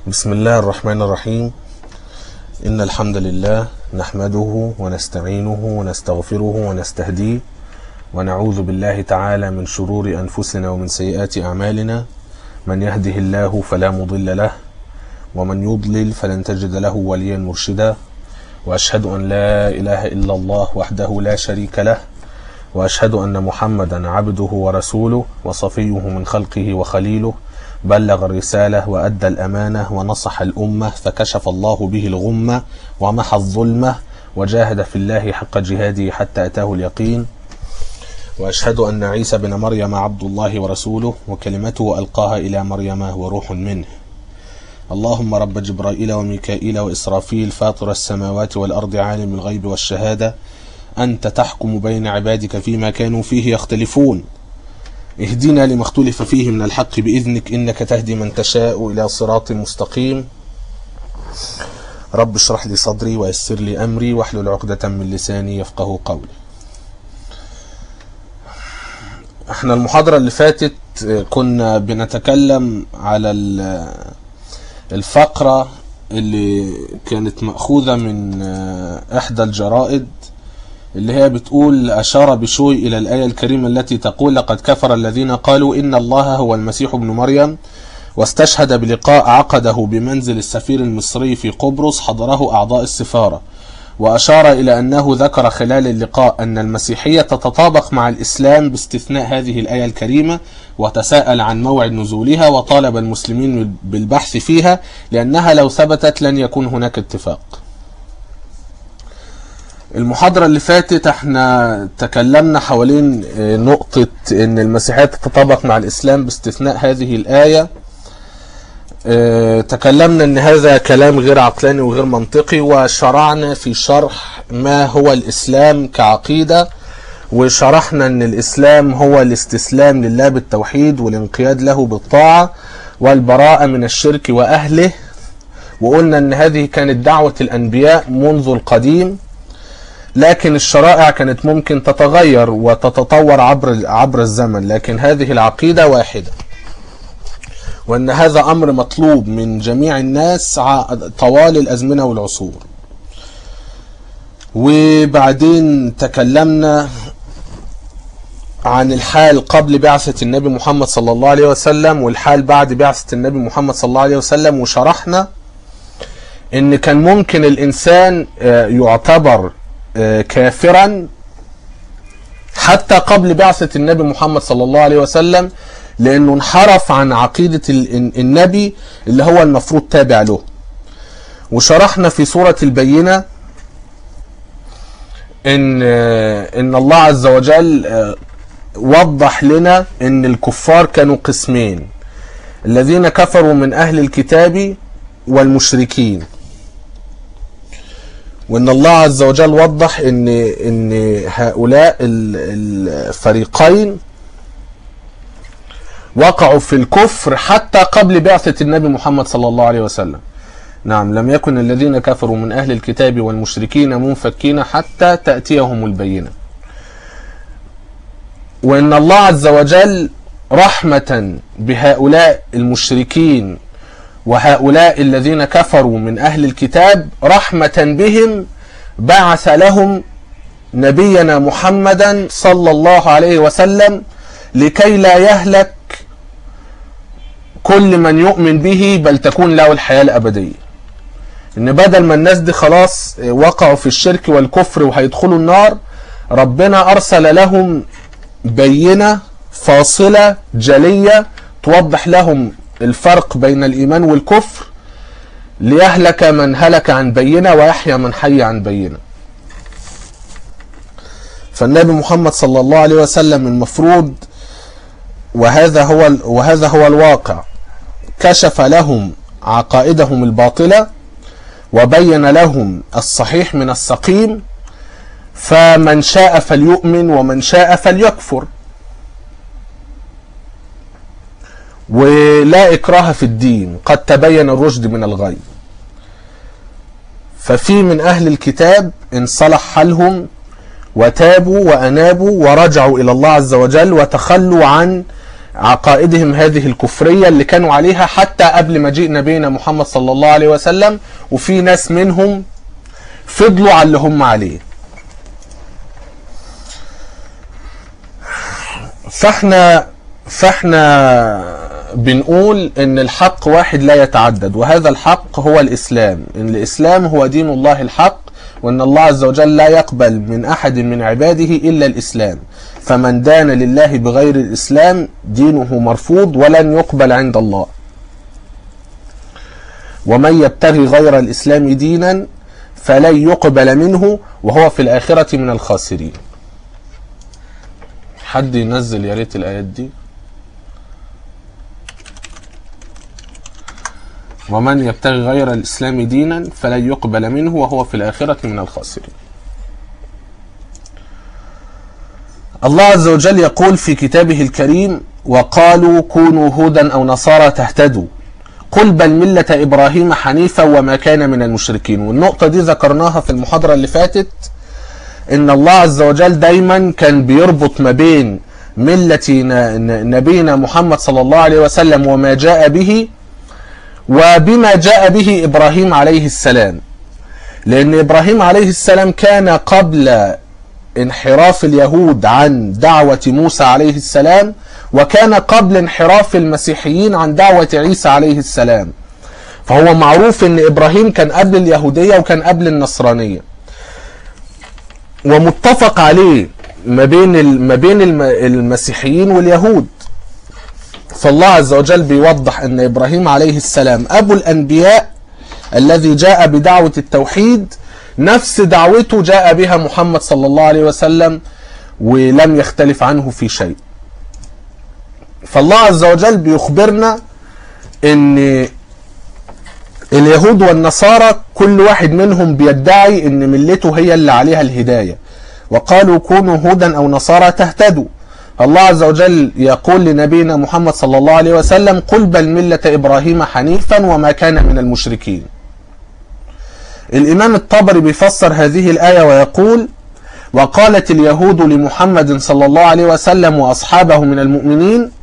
بسم الله الرحمن الرحيم إن الحمد لله نحمده ونستعينه ونستغفره ونستهديه ونعوذ بالله تعالى من شرور أنفسنا ومن سيئات أعمالنا من يهده الله فلا مضل له ومن يضلل فلن تجد له وليا مرشدا وأشهد أن لا إله إلا الله وحده لا شريك له وأشهد أن محمدا عبده ورسوله وصفيه من خلقه وخليله بلغ الرسالة وأدى الأمانة ونصح الأمة فكشف الله به الغمة ومحى الظلمة وجاهد في الله حق جهاده حتى أتاه اليقين وأشهد أن عيسى بن مريم عبد الله ورسوله وكلمته ألقاها إلى مريم وروح منه اللهم رب جبرائيل وميكائيل وإسرافيل فاطر السماوات والأرض عالم الغيب والشهادة أنت تحكم بين عبادك فيما كانوا فيه يختلفون اهدنا لما اختلف فيه من الحق بإذنك إنك تهدي من تشاء إلى صراط مستقيم رب اشرح لي صدري ويسر لي أمري واحلل عقدة من لساني يفقه قولي احنا المحاضرة اللي فاتت كنا بنتكلم على الفقرة اللي كانت مأخوذة من إحدى الجرائد اللي هي بتقول أشار بشوي إلى الآية الكريمة التي تقول لقد كفر الذين قالوا إن الله هو المسيح ابن مريم واستشهد بلقاء عقده بمنزل السفير المصري في قبرص حضره أعضاء السفارة وأشار إلى أنه ذكر خلال اللقاء أن المسيحية تتطابق مع الإسلام باستثناء هذه الآية الكريمة وتساءل عن موعد نزولها وطالب المسلمين بالبحث فيها لأنها لو ثبتت لن يكون هناك اتفاق المحاضرة اللي فاتت احنا تكلمنا حوالين نقطة ان المسيحية تتطابق مع الاسلام باستثناء هذه الآية اه تكلمنا ان هذا كلام غير عقلاني وغير منطقي وشرعنا في شرح ما هو الاسلام كعقيدة وشرحنا ان الاسلام هو الاستسلام لله بالتوحيد والانقياد له بالطاعة والبراءة من الشرك واهله وقلنا ان هذه كانت دعوة الانبياء منذ القديم لكن الشرائع كانت ممكن تتغير وتتطور عبر عبر الزمن لكن هذه العقيدة واحدة وأن هذا أمر مطلوب من جميع الناس طوال الأزمنة والعصور وبعدين تكلمنا عن الحال قبل بعثة النبي محمد صلى الله عليه وسلم والحال بعد بعثة النبي محمد صلى الله عليه وسلم وشرحنا ان كان ممكن الانسان يعتبر كافرا حتى قبل بعثة النبي محمد صلى الله عليه وسلم لأنه انحرف عن عقيدة النبي اللي هو المفروض تابع له وشرحنا في سورة البينة إن إن الله عز وجل وضح لنا إن الكفار كانوا قسمين الذين كفروا من أهل الكتاب والمشركين وان الله عز وجل وضح ان ان هؤلاء الفريقين وقعوا في الكفر حتى قبل بعثة النبي محمد صلى الله عليه وسلم نعم لم يكن الذين كفروا من أهل الكتاب والمشركين منفكين حتى تأتيهم البينة وإن الله عز وجل رحمة بهؤلاء المشركين وهؤلاء الذين كفروا من أهل الكتاب رحمة بهم بعث لهم نبينا محمدا صلى الله عليه وسلم لكي لا يهلك كل من يؤمن به بل تكون له الحياة الأبدية إن بدل ما الناس دي خلاص وقعوا في الشرك والكفر وهيدخلوا النار ربنا أرسل لهم بينة فاصلة جلية توضح لهم الفرق بين الإيمان والكفر ليهلك من هلك عن بينة ويحيى من حي عن بينة فالنبي محمد صلى الله عليه وسلم المفروض وهذا هو وهذا هو الواقع كشف لهم عقائدهم الباطلة وبين لهم الصحيح من السقيم فمن شاء فليؤمن ومن شاء فليكفر ولا إكراه في الدين قد تبين الرشد من الغي ففي من أهل الكتاب إن صلح حالهم وتابوا وأنابوا ورجعوا إلى الله عز وجل وتخلوا عن عقائدهم هذه الكفرية اللي كانوا عليها حتى قبل مجيء نبينا محمد صلى الله عليه وسلم وفي ناس منهم فضلوا على اللي هم عليه فاحنا فاحنا بنقول ان الحق واحد لا يتعدد وهذا الحق هو الاسلام ان الاسلام هو دين الله الحق وان الله عز وجل لا يقبل من احد من عباده الا الاسلام فمن دان لله بغير الاسلام دينه مرفوض ولن يقبل عند الله ومن يبتغي غير الاسلام دينا فلن يقبل منه وهو في الاخره من الخاسرين حد ينزل يا ريت الايات دي ومن يبتغي غير الإسلام دينا فلن يقبل منه وهو في الآخرة من الخاسرين الله عز وجل يقول في كتابه الكريم وقالوا كونوا هودا أو نصارى تهتدوا قل بل ملة إبراهيم حنيفا وما كان من المشركين والنقطة دي ذكرناها في المحاضرة اللي فاتت إن الله عز وجل دايما كان بيربط ما بين ملة نبينا محمد صلى الله عليه وسلم وما جاء به وبما جاء به ابراهيم عليه السلام لان ابراهيم عليه السلام كان قبل انحراف اليهود عن دعوه موسى عليه السلام وكان قبل انحراف المسيحيين عن دعوه عيسى عليه السلام فهو معروف ان ابراهيم كان قبل اليهوديه وكان قبل النصرانيه ومتفق عليه ما بين ما بين المسيحيين واليهود فالله عز وجل بيوضح ان ابراهيم عليه السلام ابو الانبياء الذي جاء بدعوه التوحيد نفس دعوته جاء بها محمد صلى الله عليه وسلم ولم يختلف عنه في شيء. فالله عز وجل بيخبرنا ان اليهود والنصارى كل واحد منهم بيدعي ان ملته هي اللي عليها الهدايه وقالوا كونوا هودا او نصارى تهتدوا الله عز وجل يقول لنبينا محمد صلى الله عليه وسلم قل بل ملة إبراهيم حنيفا وما كان من المشركين الإمام الطبري بيفسر هذه الآية ويقول وقالت اليهود لمحمد صلى الله عليه وسلم وأصحابه من المؤمنين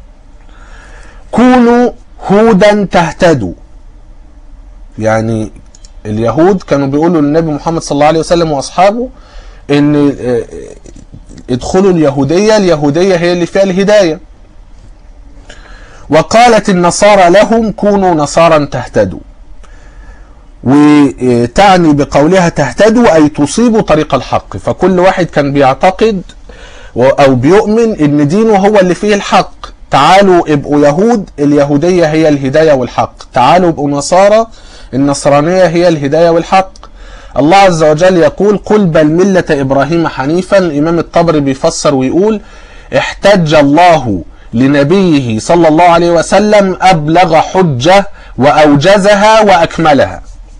كونوا هودا تهتدوا يعني اليهود كانوا بيقولوا للنبي محمد صلى الله عليه وسلم وأصحابه ان ادخلوا اليهودية اليهودية هي اللي فيها الهداية وقالت النصارى لهم كونوا نصارى تهتدوا وتعني بقولها تهتدوا أي تصيبوا طريق الحق فكل واحد كان بيعتقد أو بيؤمن إن دينه هو اللي فيه الحق تعالوا ابقوا يهود اليهودية هي الهداية والحق تعالوا ابقوا نصارى النصرانية هي الهداية والحق الله عز وجل يقول قل بل ملة إبراهيم حنيفا الإمام الطبري بيفسر ويقول احتج الله لنبيه صلى الله عليه وسلم أبلغ حجة وأوجزها وأكملها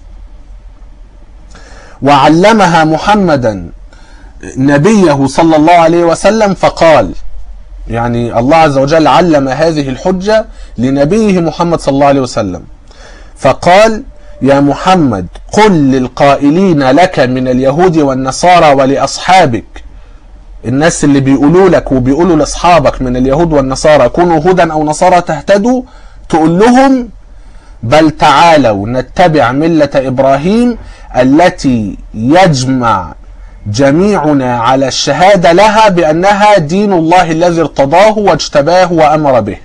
وعلمها محمدا نبيه صلى الله عليه وسلم فقال يعني الله عز وجل علم هذه الحجة لنبيه محمد صلى الله عليه وسلم فقال يا محمد قل للقائلين لك من اليهود والنصارى ولأصحابك الناس اللي بيقولوا لك وبيقولوا لاصحابك من اليهود والنصارى كونوا هودا او نصارى تهتدوا تقول لهم بل تعالوا نتبع مله ابراهيم التي يجمع جميعنا على الشهاده لها بانها دين الله الذي ارتضاه واجتباه وامر به.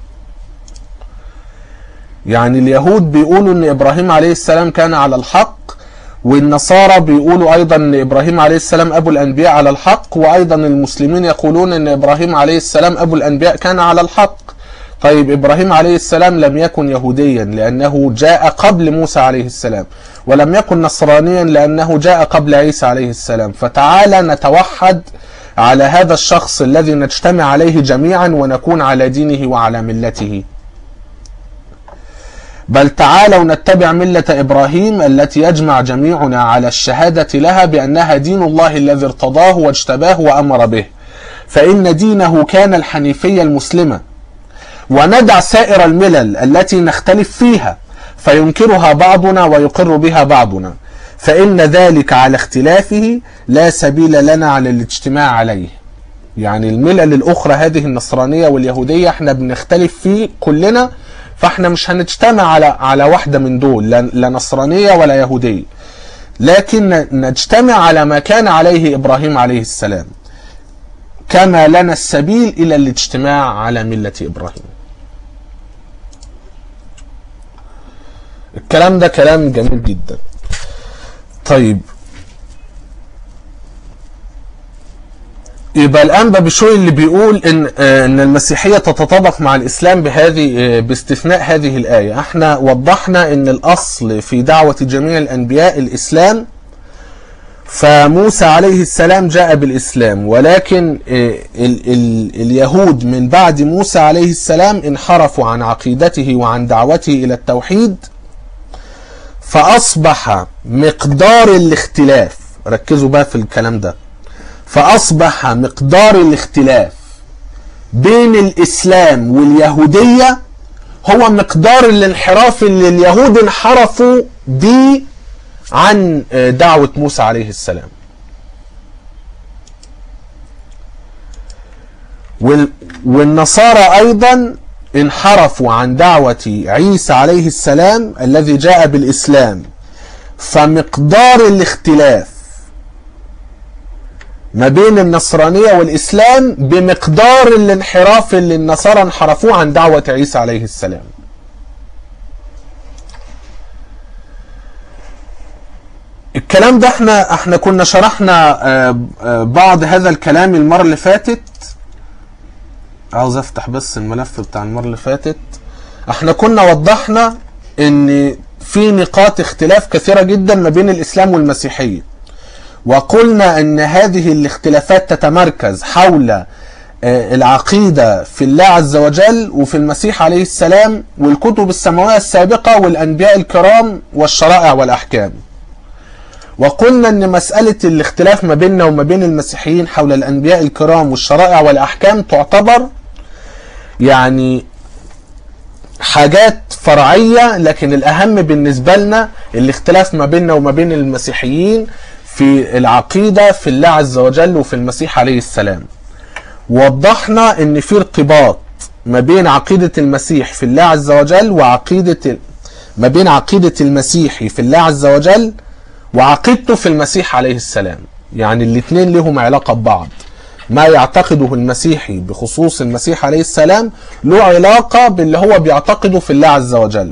يعني اليهود بيقولوا ان ابراهيم عليه السلام كان على الحق والنصارى بيقولوا ايضا ان ابراهيم عليه السلام ابو الانبياء على الحق وايضا المسلمين يقولون ان ابراهيم عليه السلام ابو الانبياء كان على الحق طيب ابراهيم عليه السلام لم يكن يهوديا لانه جاء قبل موسى عليه السلام ولم يكن نصرانيا لانه جاء قبل عيسى عليه السلام فتعالى نتوحد على هذا الشخص الذي نجتمع عليه جميعا ونكون على دينه وعلى ملته بل تعالوا نتبع ملة إبراهيم التي يجمع جميعنا على الشهادة لها بأنها دين الله الذي ارتضاه واجتباه وأمر به فإن دينه كان الحنيفية المسلمة وندع سائر الملل التي نختلف فيها فينكرها بعضنا ويقر بها بعضنا فإن ذلك على اختلافه لا سبيل لنا على الاجتماع عليه يعني الملل الاخرى هذه النصرانيه واليهوديه احنا بنختلف فيه كلنا فاحنا مش هنجتمع على على واحده من دول لا لا نصرانيه ولا يهوديه لكن نجتمع على ما كان عليه ابراهيم عليه السلام كما لنا السبيل الى الاجتماع على مله ابراهيم الكلام ده كلام جميل جدا طيب يبقى الانبا بشوي اللي بيقول ان آه، ان المسيحيه تتطابق مع الاسلام بهذه آه، باستثناء هذه الايه احنا وضحنا ان الاصل في دعوه جميع الانبياء الاسلام فموسى عليه السلام جاء بالاسلام ولكن آه، ال ال اليهود من بعد موسى عليه السلام انحرفوا عن عقيدته وعن دعوته الى التوحيد فاصبح مقدار الاختلاف ركزوا بقى في الكلام ده فأصبح مقدار الاختلاف بين الإسلام واليهودية هو مقدار الانحراف اللي اليهود انحرفوا بيه عن دعوة موسى عليه السلام وال- والنصارى أيضا انحرفوا عن دعوة عيسى عليه السلام الذي جاء بالإسلام فمقدار الاختلاف ما بين النصرانية والإسلام بمقدار الانحراف اللي النصارى انحرفوه عن دعوة عيسى عليه السلام الكلام ده احنا احنا كنا شرحنا آه، آه، بعض هذا الكلام المرة اللي فاتت عاوز افتح بس الملف بتاع المرة اللي فاتت احنا كنا وضحنا ان في نقاط اختلاف كثيرة جدا ما بين الاسلام والمسيحية وقلنا ان هذه الاختلافات تتمركز حول آه، العقيدة في الله عز وجل وفي المسيح عليه السلام والكتب السماوية السابقة والأنبياء الكرام والشرائع والأحكام وقلنا ان مسألة الاختلاف ما بيننا وما بين المسيحيين حول الأنبياء الكرام والشرائع والأحكام تعتبر يعني حاجات فرعية لكن الأهم بالنسبة لنا الاختلاف ما بيننا وما بين المسيحيين في العقيدة في الله عز وجل وفي المسيح عليه السلام وضحنا ان في ارتباط ما بين عقيدة المسيح في الله عز وجل وعقيدة ما بين عقيدة المسيحي في الله عز وجل وعقيدته في المسيح عليه السلام يعني الاثنين لهم علاقة ببعض ما يعتقده المسيحي بخصوص المسيح عليه السلام له علاقة باللي هو بيعتقده في الله عز وجل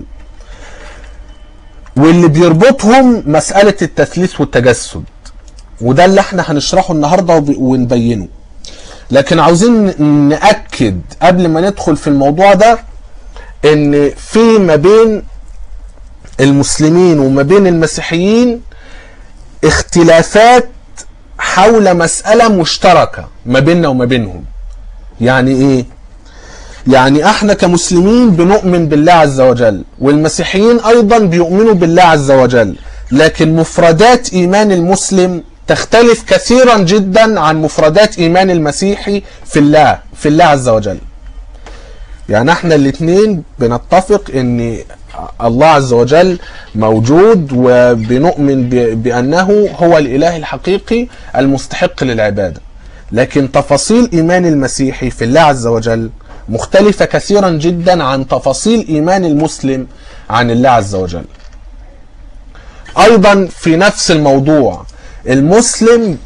واللي بيربطهم مسألة التثليث والتجسد وده اللي احنا هنشرحه النهاردة وب- ونبينه لكن عاوزين نأكد قبل ما ندخل في الموضوع ده ان في ما بين المسلمين وما بين المسيحيين اختلافات حول مسألة مشتركة ما بيننا وما بينهم يعني ايه يعني احنا كمسلمين بنؤمن بالله عز وجل والمسيحيين ايضا بيؤمنوا بالله عز وجل لكن مفردات ايمان المسلم تختلف كثيرا جدا عن مفردات ايمان المسيحي في الله في الله عز وجل يعني احنا الاثنين بنتفق ان الله عز وجل موجود وبنؤمن ب- بانه هو الاله الحقيقي المستحق للعباده لكن تفاصيل ايمان المسيحي في الله عز وجل مختلفه كثيرا جدا عن تفاصيل ايمان المسلم عن الله عز وجل ايضا في نفس الموضوع المسلم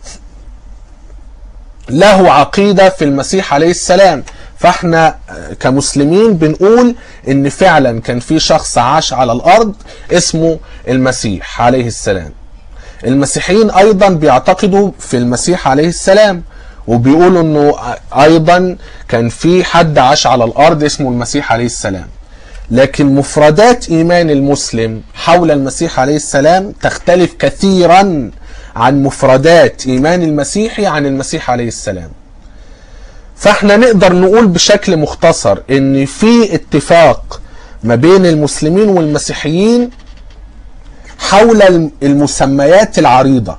له عقيدة في المسيح عليه السلام فاحنا كمسلمين بنقول ان فعلا كان في شخص عاش على الارض اسمه المسيح عليه السلام المسيحيين ايضا بيعتقدوا في المسيح عليه السلام وبيقولوا انه ايضا كان في حد عاش على الارض اسمه المسيح عليه السلام لكن مفردات ايمان المسلم حول المسيح عليه السلام تختلف كثيرا عن مفردات ايمان المسيحي عن المسيح عليه السلام فاحنا نقدر نقول بشكل مختصر ان في اتفاق ما بين المسلمين والمسيحيين حول المسميات العريضة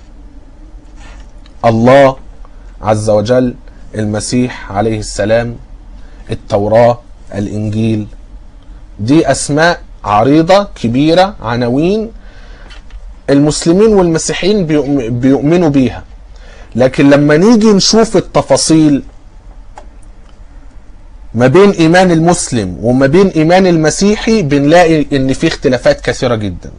الله عز وجل المسيح عليه السلام التوراة الإنجيل دي أسماء عريضة كبيرة عناوين المسلمين والمسيحيين بيؤم- بيؤمنوا بيها لكن لما نيجي نشوف التفاصيل ما بين ايمان المسلم وما بين ايمان المسيحي بنلاقي ان في اختلافات كثيره جدا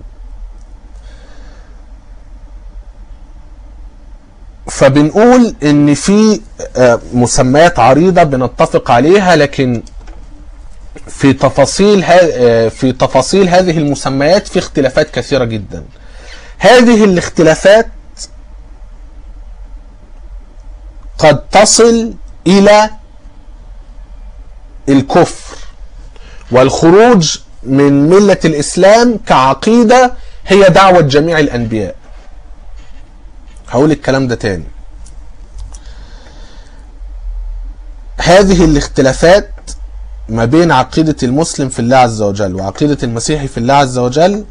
فبنقول ان في آه، مسميات عريضه بنتفق عليها لكن في تفاصيل ها- آه، في تفاصيل هذه المسميات في اختلافات كثيره جدا هذه الاختلافات قد تصل الى الكفر والخروج من مله الاسلام كعقيده هي دعوه جميع الانبياء هقول الكلام ده تاني هذه الاختلافات ما بين عقيدة المسلم في الله عز وجل وعقيدة المسيحي في الله عز وجل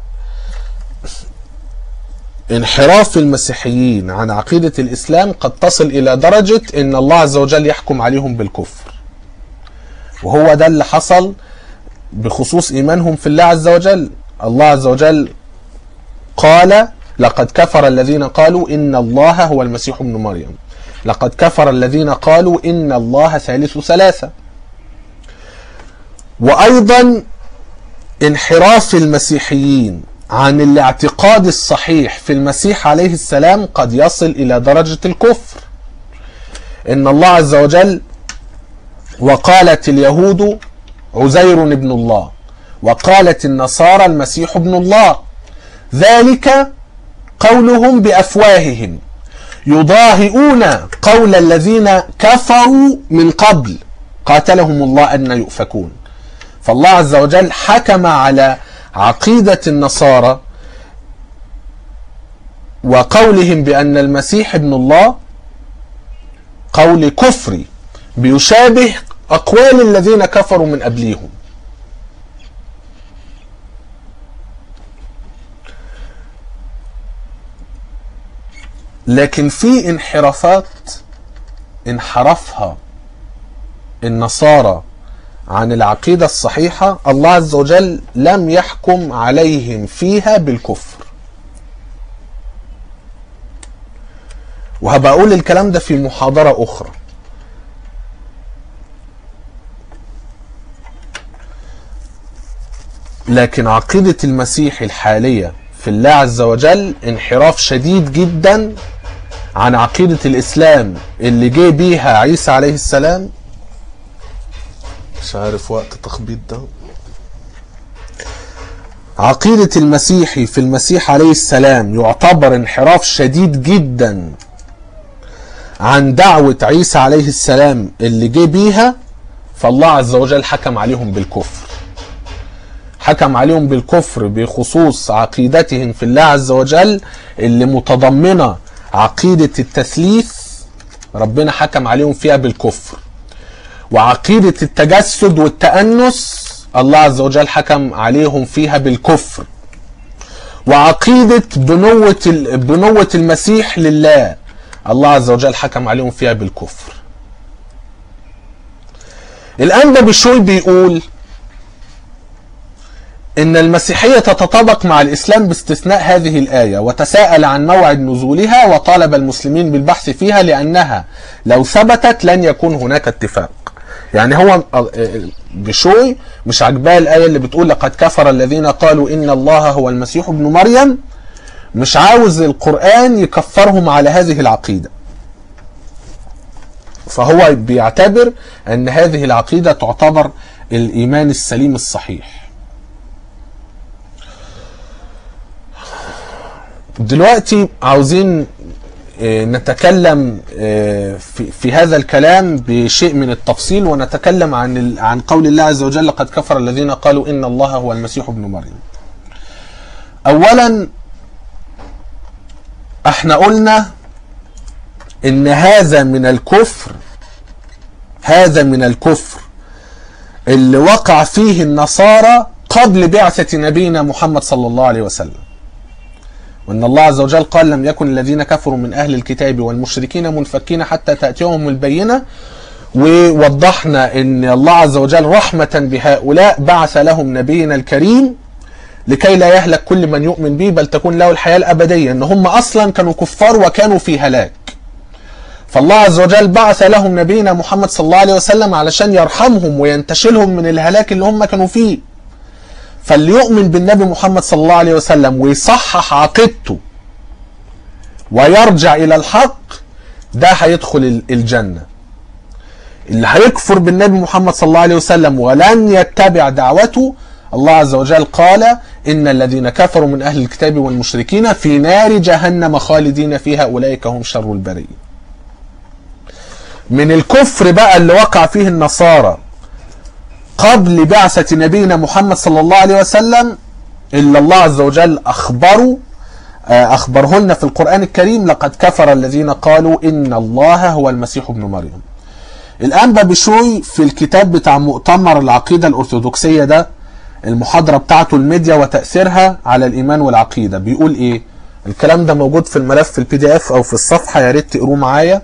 انحراف المسيحيين عن عقيدة الإسلام قد تصل إلى درجة إن الله عز وجل يحكم عليهم بالكفر وهو ده اللي حصل بخصوص إيمانهم في الله عز وجل الله عز وجل قال لقد كفر الذين قالوا إن الله هو المسيح ابن مريم لقد كفر الذين قالوا إن الله ثالث ثلاثة وأيضا انحراف المسيحيين عن الاعتقاد الصحيح في المسيح عليه السلام قد يصل إلى درجة الكفر إن الله عز وجل وقالت اليهود عزير ابن الله وقالت النصارى المسيح ابن الله ذلك قولهم بافواههم يضاهئون قول الذين كفروا من قبل قاتلهم الله ان يؤفكون فالله عز وجل حكم على عقيده النصارى وقولهم بان المسيح ابن الله قول كفري بيشابه اقوال الذين كفروا من قبلهم لكن في انحرافات انحرفها النصارى عن العقيدة الصحيحة الله عز وجل لم يحكم عليهم فيها بالكفر وهبقى أقول الكلام ده في محاضرة أخرى لكن عقيدة المسيح الحالية في الله عز وجل انحراف شديد جدا عن عقيدة الإسلام اللي جه بيها عيسى عليه السلام مش عارف وقت تخبيط ده عقيدة المسيحي في المسيح عليه السلام يعتبر انحراف شديد جدا عن دعوة عيسى عليه السلام اللي جه بيها فالله عز وجل حكم عليهم بالكفر حكم عليهم بالكفر بخصوص عقيدتهم في الله عز وجل اللي متضمنة عقيدة التثليث ربنا حكم عليهم فيها بالكفر وعقيدة التجسد والتأنس الله عز وجل حكم عليهم فيها بالكفر وعقيدة بنوة ال- بنوة المسيح لله الله عز وجل حكم عليهم فيها بالكفر الآن ده بشوي بيقول إن المسيحية تتطابق مع الإسلام باستثناء هذه الآية وتساءل عن موعد نزولها وطالب المسلمين بالبحث فيها لأنها لو ثبتت لن يكون هناك اتفاق يعني هو بشوي مش عجباه الآية اللي بتقول لقد كفر الذين قالوا إن الله هو المسيح ابن مريم مش عاوز القرآن يكفرهم على هذه العقيدة فهو بيعتبر أن هذه العقيدة تعتبر الإيمان السليم الصحيح دلوقتي عاوزين آه، نتكلم آه، في في هذا الكلام بشيء من التفصيل ونتكلم عن ال- عن قول الله عز وجل لقد كفر الذين قالوا ان الله هو المسيح ابن مريم. اولا احنا قلنا ان هذا من الكفر هذا من الكفر اللي وقع فيه النصارى قبل بعثة نبينا محمد صلى الله عليه وسلم وان الله عز وجل قال لم يكن الذين كفروا من اهل الكتاب والمشركين منفكين حتى تاتيهم البينه ووضحنا ان الله عز وجل رحمه بهؤلاء بعث لهم نبينا الكريم لكي لا يهلك كل من يؤمن به بل تكون له الحياه الابديه ان هم اصلا كانوا كفار وكانوا في هلاك فالله عز وجل بعث لهم نبينا محمد صلى الله عليه وسلم علشان يرحمهم وينتشلهم من الهلاك اللي هم كانوا فيه فاللي يؤمن بالنبي محمد صلى الله عليه وسلم ويصحح عقيدته ويرجع الى الحق ده هيدخل الجنه اللي هيكفر بالنبي محمد صلى الله عليه وسلم ولن يتبع دعوته الله عز وجل قال إن الذين كفروا من أهل الكتاب والمشركين في نار جهنم خالدين فيها أولئك هم شر البرية من الكفر بقى اللي وقع فيه النصارى قبل بعثة نبينا محمد صلى الله عليه وسلم إلا الله عز وجل أخبروا أخبره لنا في القرآن الكريم لقد كفر الذين قالوا إن الله هو المسيح ابن مريم الأنبا بشوي في الكتاب بتاع مؤتمر العقيدة الأرثوذكسية ده المحاضرة بتاعته الميديا وتأثيرها على الإيمان والعقيدة بيقول إيه الكلام ده موجود في الملف في البي دي اف أو في الصفحة يا ريت تقروه معايا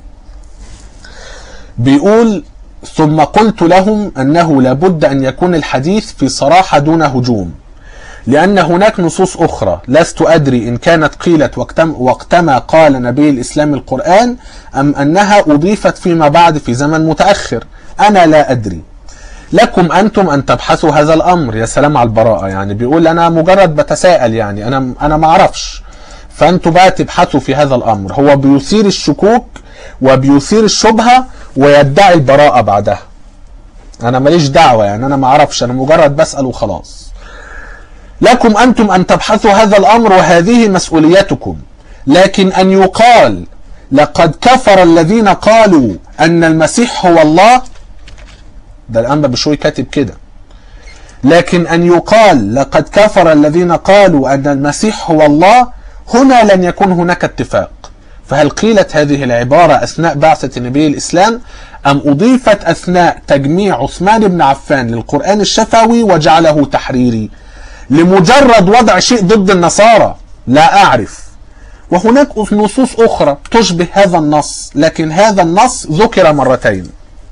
بيقول ثم قلت لهم أنه لابد أن يكون الحديث في صراحة دون هجوم لأن هناك نصوص أخرى لست أدري إن كانت قيلت وقتما, وقتما قال نبي الإسلام القرآن أم أنها أضيفت فيما بعد في زمن متأخر أنا لا أدري لكم أنتم أن تبحثوا هذا الأمر يا سلام على البراءة يعني بيقول أنا مجرد بتساءل يعني أنا أنا ما أعرفش فأنتوا بقى تبحثوا في هذا الأمر هو بيثير الشكوك وبيثير الشبهة ويدعي البراءة بعدها أنا ماليش دعوة يعني أنا ما أعرفش أنا مجرد بسأل وخلاص لكم أنتم أن تبحثوا هذا الأمر وهذه مسؤوليتكم لكن أن يقال لقد كفر الذين قالوا أن المسيح هو الله ده الأنبا بشوي كاتب كده لكن أن يقال لقد كفر الذين قالوا أن المسيح هو الله هنا لن يكون هناك اتفاق فهل قيلت هذه العبارة أثناء بعثة نبي الإسلام أم أضيفت أثناء تجميع عثمان بن عفان للقرآن الشفوي وجعله تحريري لمجرد وضع شيء ضد النصارى لا أعرف وهناك نصوص أخرى تشبه هذا النص لكن هذا النص ذكر مرتين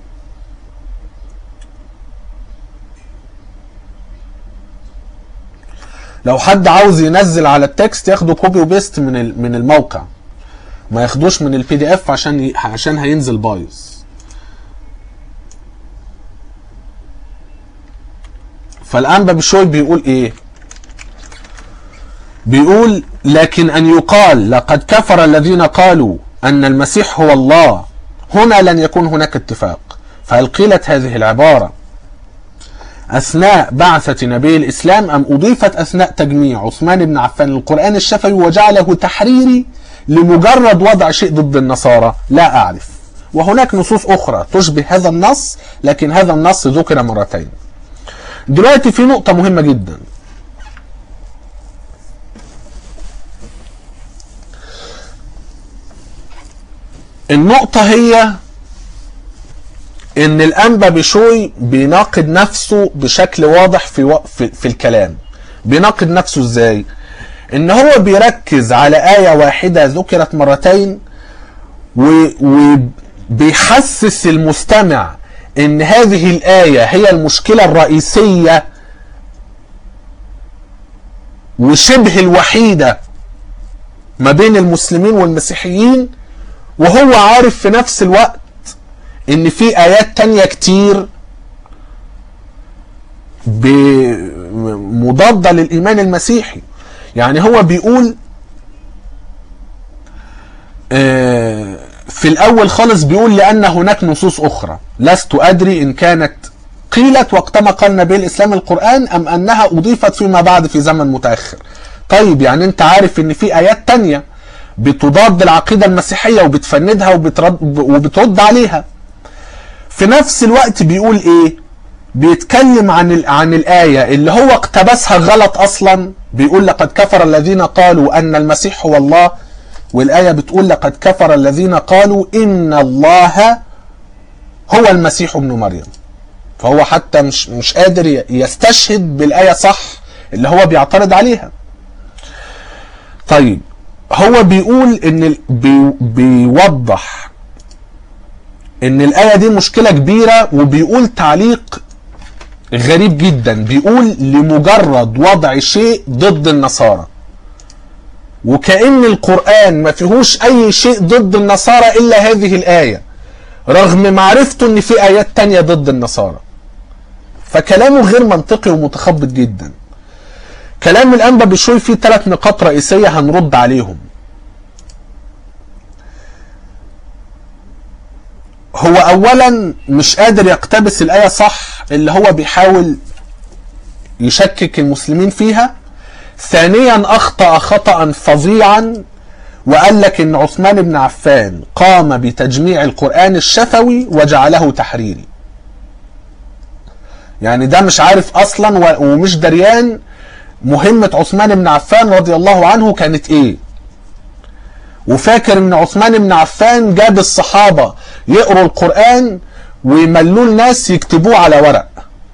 لو حد عاوز ينزل على التكست ياخده كوبي وبيست من من الموقع ما ياخدوش من البي دي اف عشان ي... عشان هينزل بايظ فالانبا بشوي بيقول ايه بيقول لكن ان يقال لقد كفر الذين قالوا ان المسيح هو الله هنا لن يكون هناك اتفاق فهل قيلت هذه العباره أثناء بعثة نبي الإسلام أم أضيفت أثناء تجميع عثمان بن عفان القرآن الشفوي وجعله تحريري لمجرد وضع شيء ضد النصارى لا أعرف وهناك نصوص أخرى تشبه هذا النص لكن هذا النص ذكر مرتين دلوقتي في نقطة مهمة جدا النقطة هي ان الانبا بشوي بيناقض نفسه بشكل واضح في, و... في في الكلام بيناقض نفسه ازاي ان هو بيركز على آية واحدة ذكرت مرتين و... وبيحسس المستمع ان هذه الآية هي المشكلة الرئيسية وشبه الوحيدة ما بين المسلمين والمسيحيين وهو عارف في نفس الوقت ان في ايات تانية كتير مضادة للايمان المسيحي يعني هو بيقول في الاول خالص بيقول لان هناك نصوص اخرى لست ادري ان كانت قيلت وقتما قال نبي الاسلام القرآن ام انها اضيفت فيما بعد في زمن متأخر طيب يعني انت عارف ان في ايات تانية بتضاد العقيدة المسيحية وبتفندها وبترد, وبترد عليها في نفس الوقت بيقول ايه بيتكلم عن عن الآية اللي هو اقتبسها غلط أصلا بيقول لقد كفر الذين قالوا أن المسيح هو الله والآية بتقول لقد كفر الذين قالوا إن الله هو المسيح ابن مريم فهو حتى مش مش قادر يستشهد بالآية صح اللي هو بيعترض عليها طيب هو بيقول ان بي بيوضح ان الايه دي مشكله كبيره وبيقول تعليق غريب جدا بيقول لمجرد وضع شيء ضد النصارى وكأن القرآن ما فيهوش أي شيء ضد النصارى إلا هذه الآية رغم معرفته إن في آيات تانية ضد النصارى فكلامه غير منطقي ومتخبط جدا كلام الأنبا بشوي فيه ثلاث نقاط رئيسية هنرد عليهم هو أولا مش قادر يقتبس الآية صح اللي هو بيحاول يشكك المسلمين فيها ثانيا أخطأ خطأ فظيعا وقال لك إن عثمان بن عفان قام بتجميع القرآن الشفوي وجعله تحريري يعني ده مش عارف أصلا ومش دريان مهمة عثمان بن عفان رضي الله عنه كانت إيه وفاكر إن عثمان بن عفان جاب الصحابة يقروا القرآن ويملوه الناس يكتبوه على ورق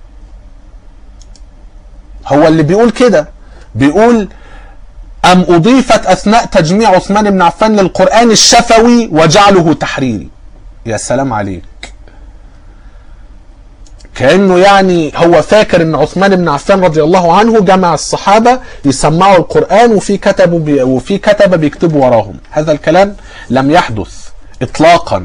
هو اللي بيقول كده بيقول أم أضيفت أثناء تجميع عثمان بن عفان للقرآن الشفوي وجعله تحريري يا سلام عليك كأنه يعني هو فاكر ان عثمان بن عفان رضي الله عنه جمع الصحابة يسمعوا القرآن وفي كتبوا بي وفي كتبة بيكتبوا وراهم هذا الكلام لم يحدث اطلاقا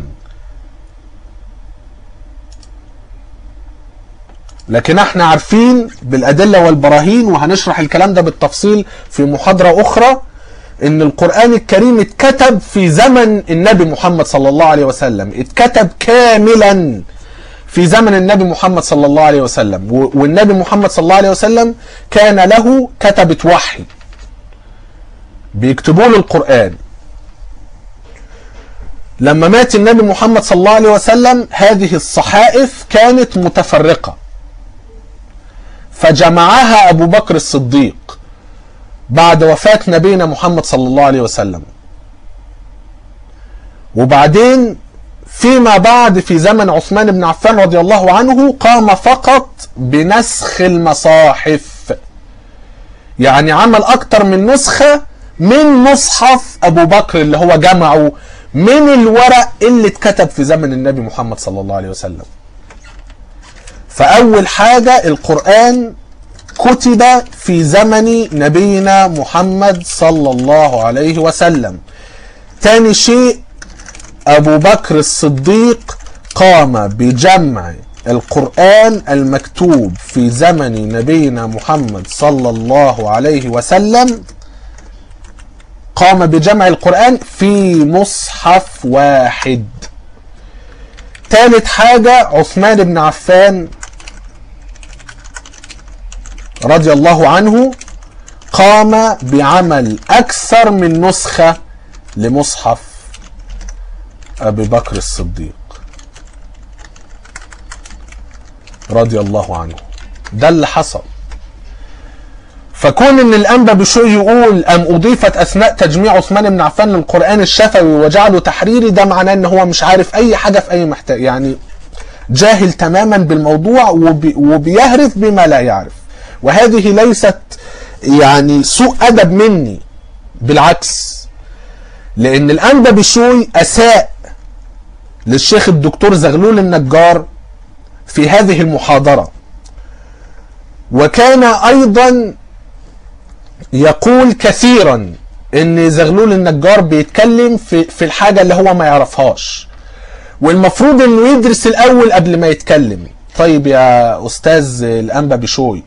لكن احنا عارفين بالادله والبراهين وهنشرح الكلام ده بالتفصيل في محاضره اخرى ان القران الكريم اتكتب في زمن النبي محمد صلى الله عليه وسلم اتكتب كاملا في زمن النبي محمد صلى الله عليه وسلم والنبي محمد صلى الله عليه وسلم كان له كتبه وحي بيكتبوا له القران لما مات النبي محمد صلى الله عليه وسلم هذه الصحائف كانت متفرقه فجمعها أبو بكر الصديق بعد وفاة نبينا محمد صلى الله عليه وسلم وبعدين فيما بعد في زمن عثمان بن عفان رضي الله عنه قام فقط بنسخ المصاحف يعني عمل أكتر من نسخة من مصحف أبو بكر اللي هو جمعه من الورق اللي اتكتب في زمن النبي محمد صلى الله عليه وسلم فأول حاجة القرآن كتب في زمن نبينا محمد صلى الله عليه وسلم تاني شيء أبو بكر الصديق قام بجمع القرآن المكتوب في زمن نبينا محمد صلى الله عليه وسلم قام بجمع القرآن في مصحف واحد ثالث حاجة عثمان بن عفان رضي الله عنه قام بعمل أكثر من نسخة لمصحف أبي بكر الصديق رضي الله عنه ده اللي حصل فكون ان الانبا بشوي يقول ام اضيفت اثناء تجميع عثمان بن عفان للقران الشفوي وجعله تحريري ده معناه ان هو مش عارف اي حاجه في اي محتاج يعني جاهل تماما بالموضوع وبي وبيهرف بما لا يعرف وهذه ليست يعني سوء ادب مني بالعكس لان الانبا بشوي اساء للشيخ الدكتور زغلول النجار في هذه المحاضره وكان ايضا يقول كثيرا ان زغلول النجار بيتكلم في في الحاجه اللي هو ما يعرفهاش والمفروض انه يدرس الاول قبل ما يتكلم طيب يا استاذ الانبا بشوي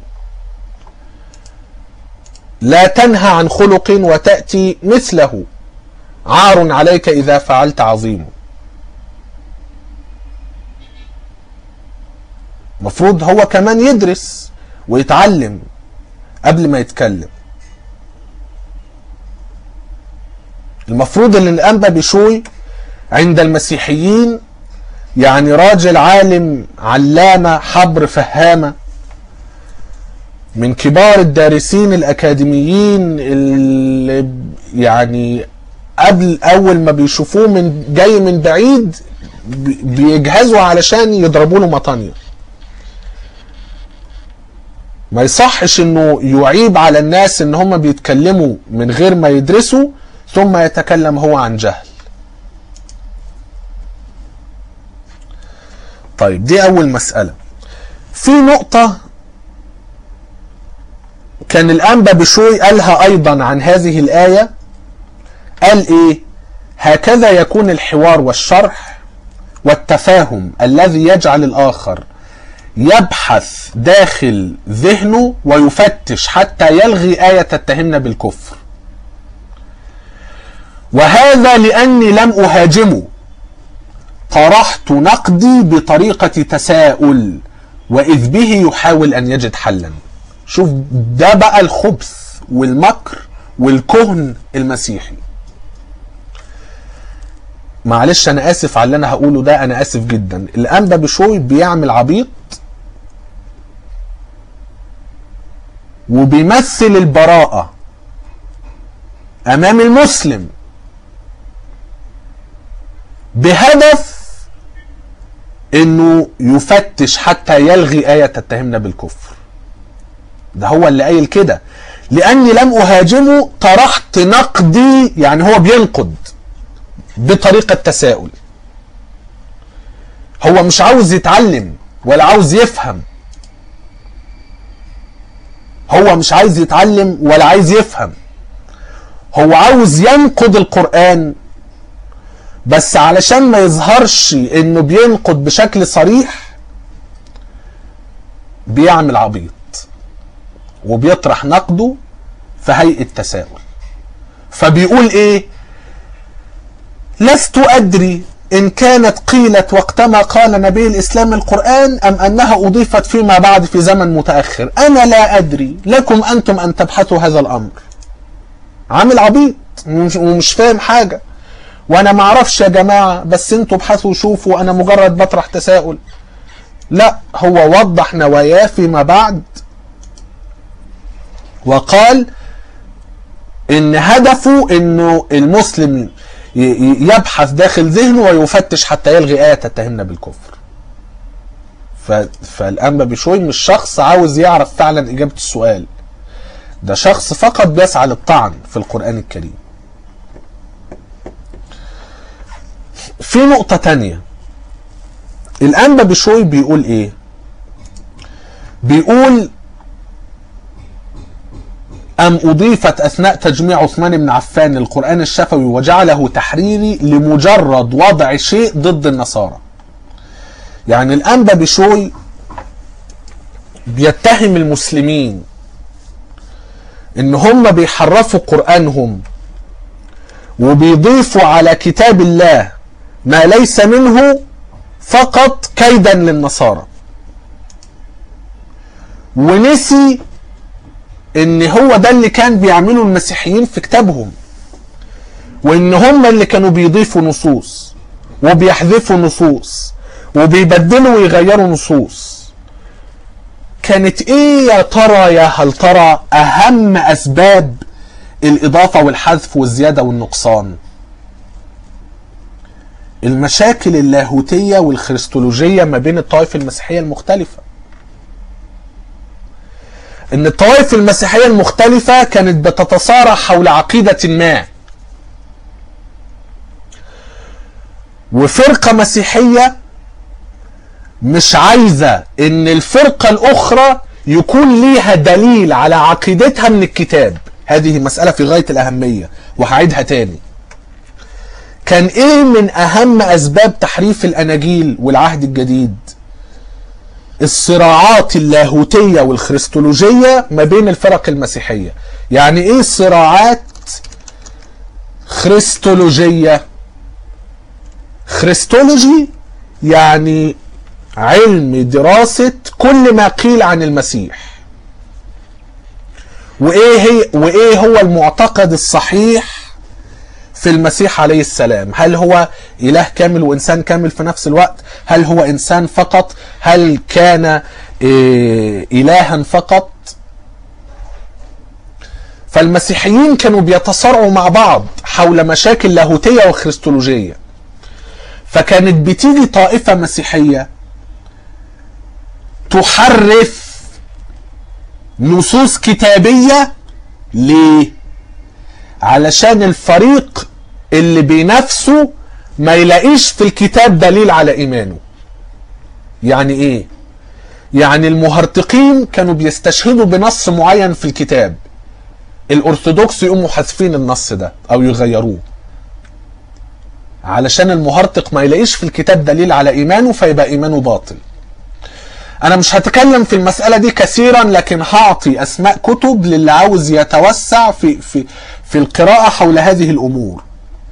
لا تنهى عن خلق وتاتي مثله عار عليك اذا فعلت عظيم مفروض هو كمان يدرس ويتعلم قبل ما يتكلم المفروض ان الانبا بشوي عند المسيحيين يعني راجل عالم علامة حبر فهامة من كبار الدارسين الأكاديميين اللي يعني قبل أول ما بيشوفوه من جاي من بعيد بيجهزوا علشان يضربوا له مطانية ما يصحش انه يعيب على الناس ان هم بيتكلموا من غير ما يدرسوا ثم يتكلم هو عن جهل طيب دي اول مسألة في نقطة كان الأنبا بشوي قالها أيضا عن هذه الآية قال إيه هكذا يكون الحوار والشرح والتفاهم الذي يجعل الآخر يبحث داخل ذهنه ويفتش حتى يلغي آية تتهمنا بالكفر وهذا لأني لم أهاجمه طرحت نقدي بطريقة تساؤل وإذ به يحاول أن يجد حلا شوف ده بقى الخبث والمكر والكهن المسيحي معلش انا اسف على اللي انا هقوله ده انا اسف جدا الانبا بشوي بيعمل عبيط وبيمثل البراءة امام المسلم بهدف انه يفتش حتى يلغي آية تتهمنا بالكفر ده هو اللي قايل كده لاني لم اهاجمه طرحت نقدي يعني هو بينقد بطريقة تساؤل هو مش عاوز يتعلم ولا عاوز يفهم هو مش عايز يتعلم ولا عايز يفهم هو عاوز ينقد القرآن بس علشان ما يظهرش انه بينقد بشكل صريح بيعمل عبيط وبيطرح نقده في هيئة تساؤل فبيقول ايه لست أدري إن كانت قيلت وقتما قال نبي الإسلام القرآن أم أنها أضيفت فيما بعد في زمن متأخر أنا لا أدري لكم أنتم أن تبحثوا هذا الأمر عامل عبيط ومش, ومش فاهم حاجة وأنا معرفش يا جماعة بس أنتوا ابحثوا وشوفوا أنا مجرد بطرح تساؤل لا هو وضح نواياه فيما بعد وقال ان هدفه انه المسلم يبحث داخل ذهنه ويفتش حتى يلغي آية تتهمنا بالكفر ف... فالأنبا بشوي مش شخص عاوز يعرف فعلا إجابة السؤال ده شخص فقط بيسعى للطعن في القرآن الكريم في نقطة تانية الأنبا بشوي بيقول إيه بيقول أم أضيفت أثناء تجميع عثمان بن عفان للقرآن الشفوي وجعله تحريري لمجرد وضع شيء ضد النصارى يعني الأنبا بشوي بيتهم المسلمين ان هم بيحرفوا قرآنهم وبيضيفوا على كتاب الله ما ليس منه فقط كيدا للنصارى ونسي ان هو ده اللي كان بيعمله المسيحيين في كتابهم وان هم اللي كانوا بيضيفوا نصوص وبيحذفوا نصوص وبيبدلوا ويغيروا نصوص كانت ايه يا ترى يا هل ترى اهم اسباب الاضافه والحذف والزياده والنقصان المشاكل اللاهوتيه والخريستولوجيه ما بين الطوائف المسيحيه المختلفه ان الطوائف المسيحيه المختلفه كانت بتتصارع حول عقيده ما وفرقه مسيحيه مش عايزه ان الفرقه الاخرى يكون ليها دليل على عقيدتها من الكتاب هذه مساله في غايه الاهميه وهعيدها تاني كان ايه من اهم اسباب تحريف الاناجيل والعهد الجديد الصراعات اللاهوتية والخريستولوجية ما بين الفرق المسيحية يعني ايه صراعات خريستولوجية خريستولوجي يعني علم دراسة كل ما قيل عن المسيح وايه هي وايه هو المعتقد الصحيح في المسيح عليه السلام هل هو إله كامل وإنسان كامل في نفس الوقت هل هو إنسان فقط هل كان إيه إلها فقط فالمسيحيين كانوا بيتصارعوا مع بعض حول مشاكل لاهوتية وخريستولوجية فكانت بتيجي طائفة مسيحية تحرف نصوص كتابية ليه؟ علشان الفريق اللي بينافسه ما يلاقيش في الكتاب دليل على ايمانه يعني ايه يعني المهرطقين كانوا بيستشهدوا بنص معين في الكتاب الارثوذكس يقوموا حذفين النص ده او يغيروه علشان المهرطق ما يلاقيش في الكتاب دليل على ايمانه فيبقى ايمانه باطل انا مش هتكلم في المسألة دي كثيرا لكن هعطي اسماء كتب للي عاوز يتوسع في في في القراءة حول هذه الامور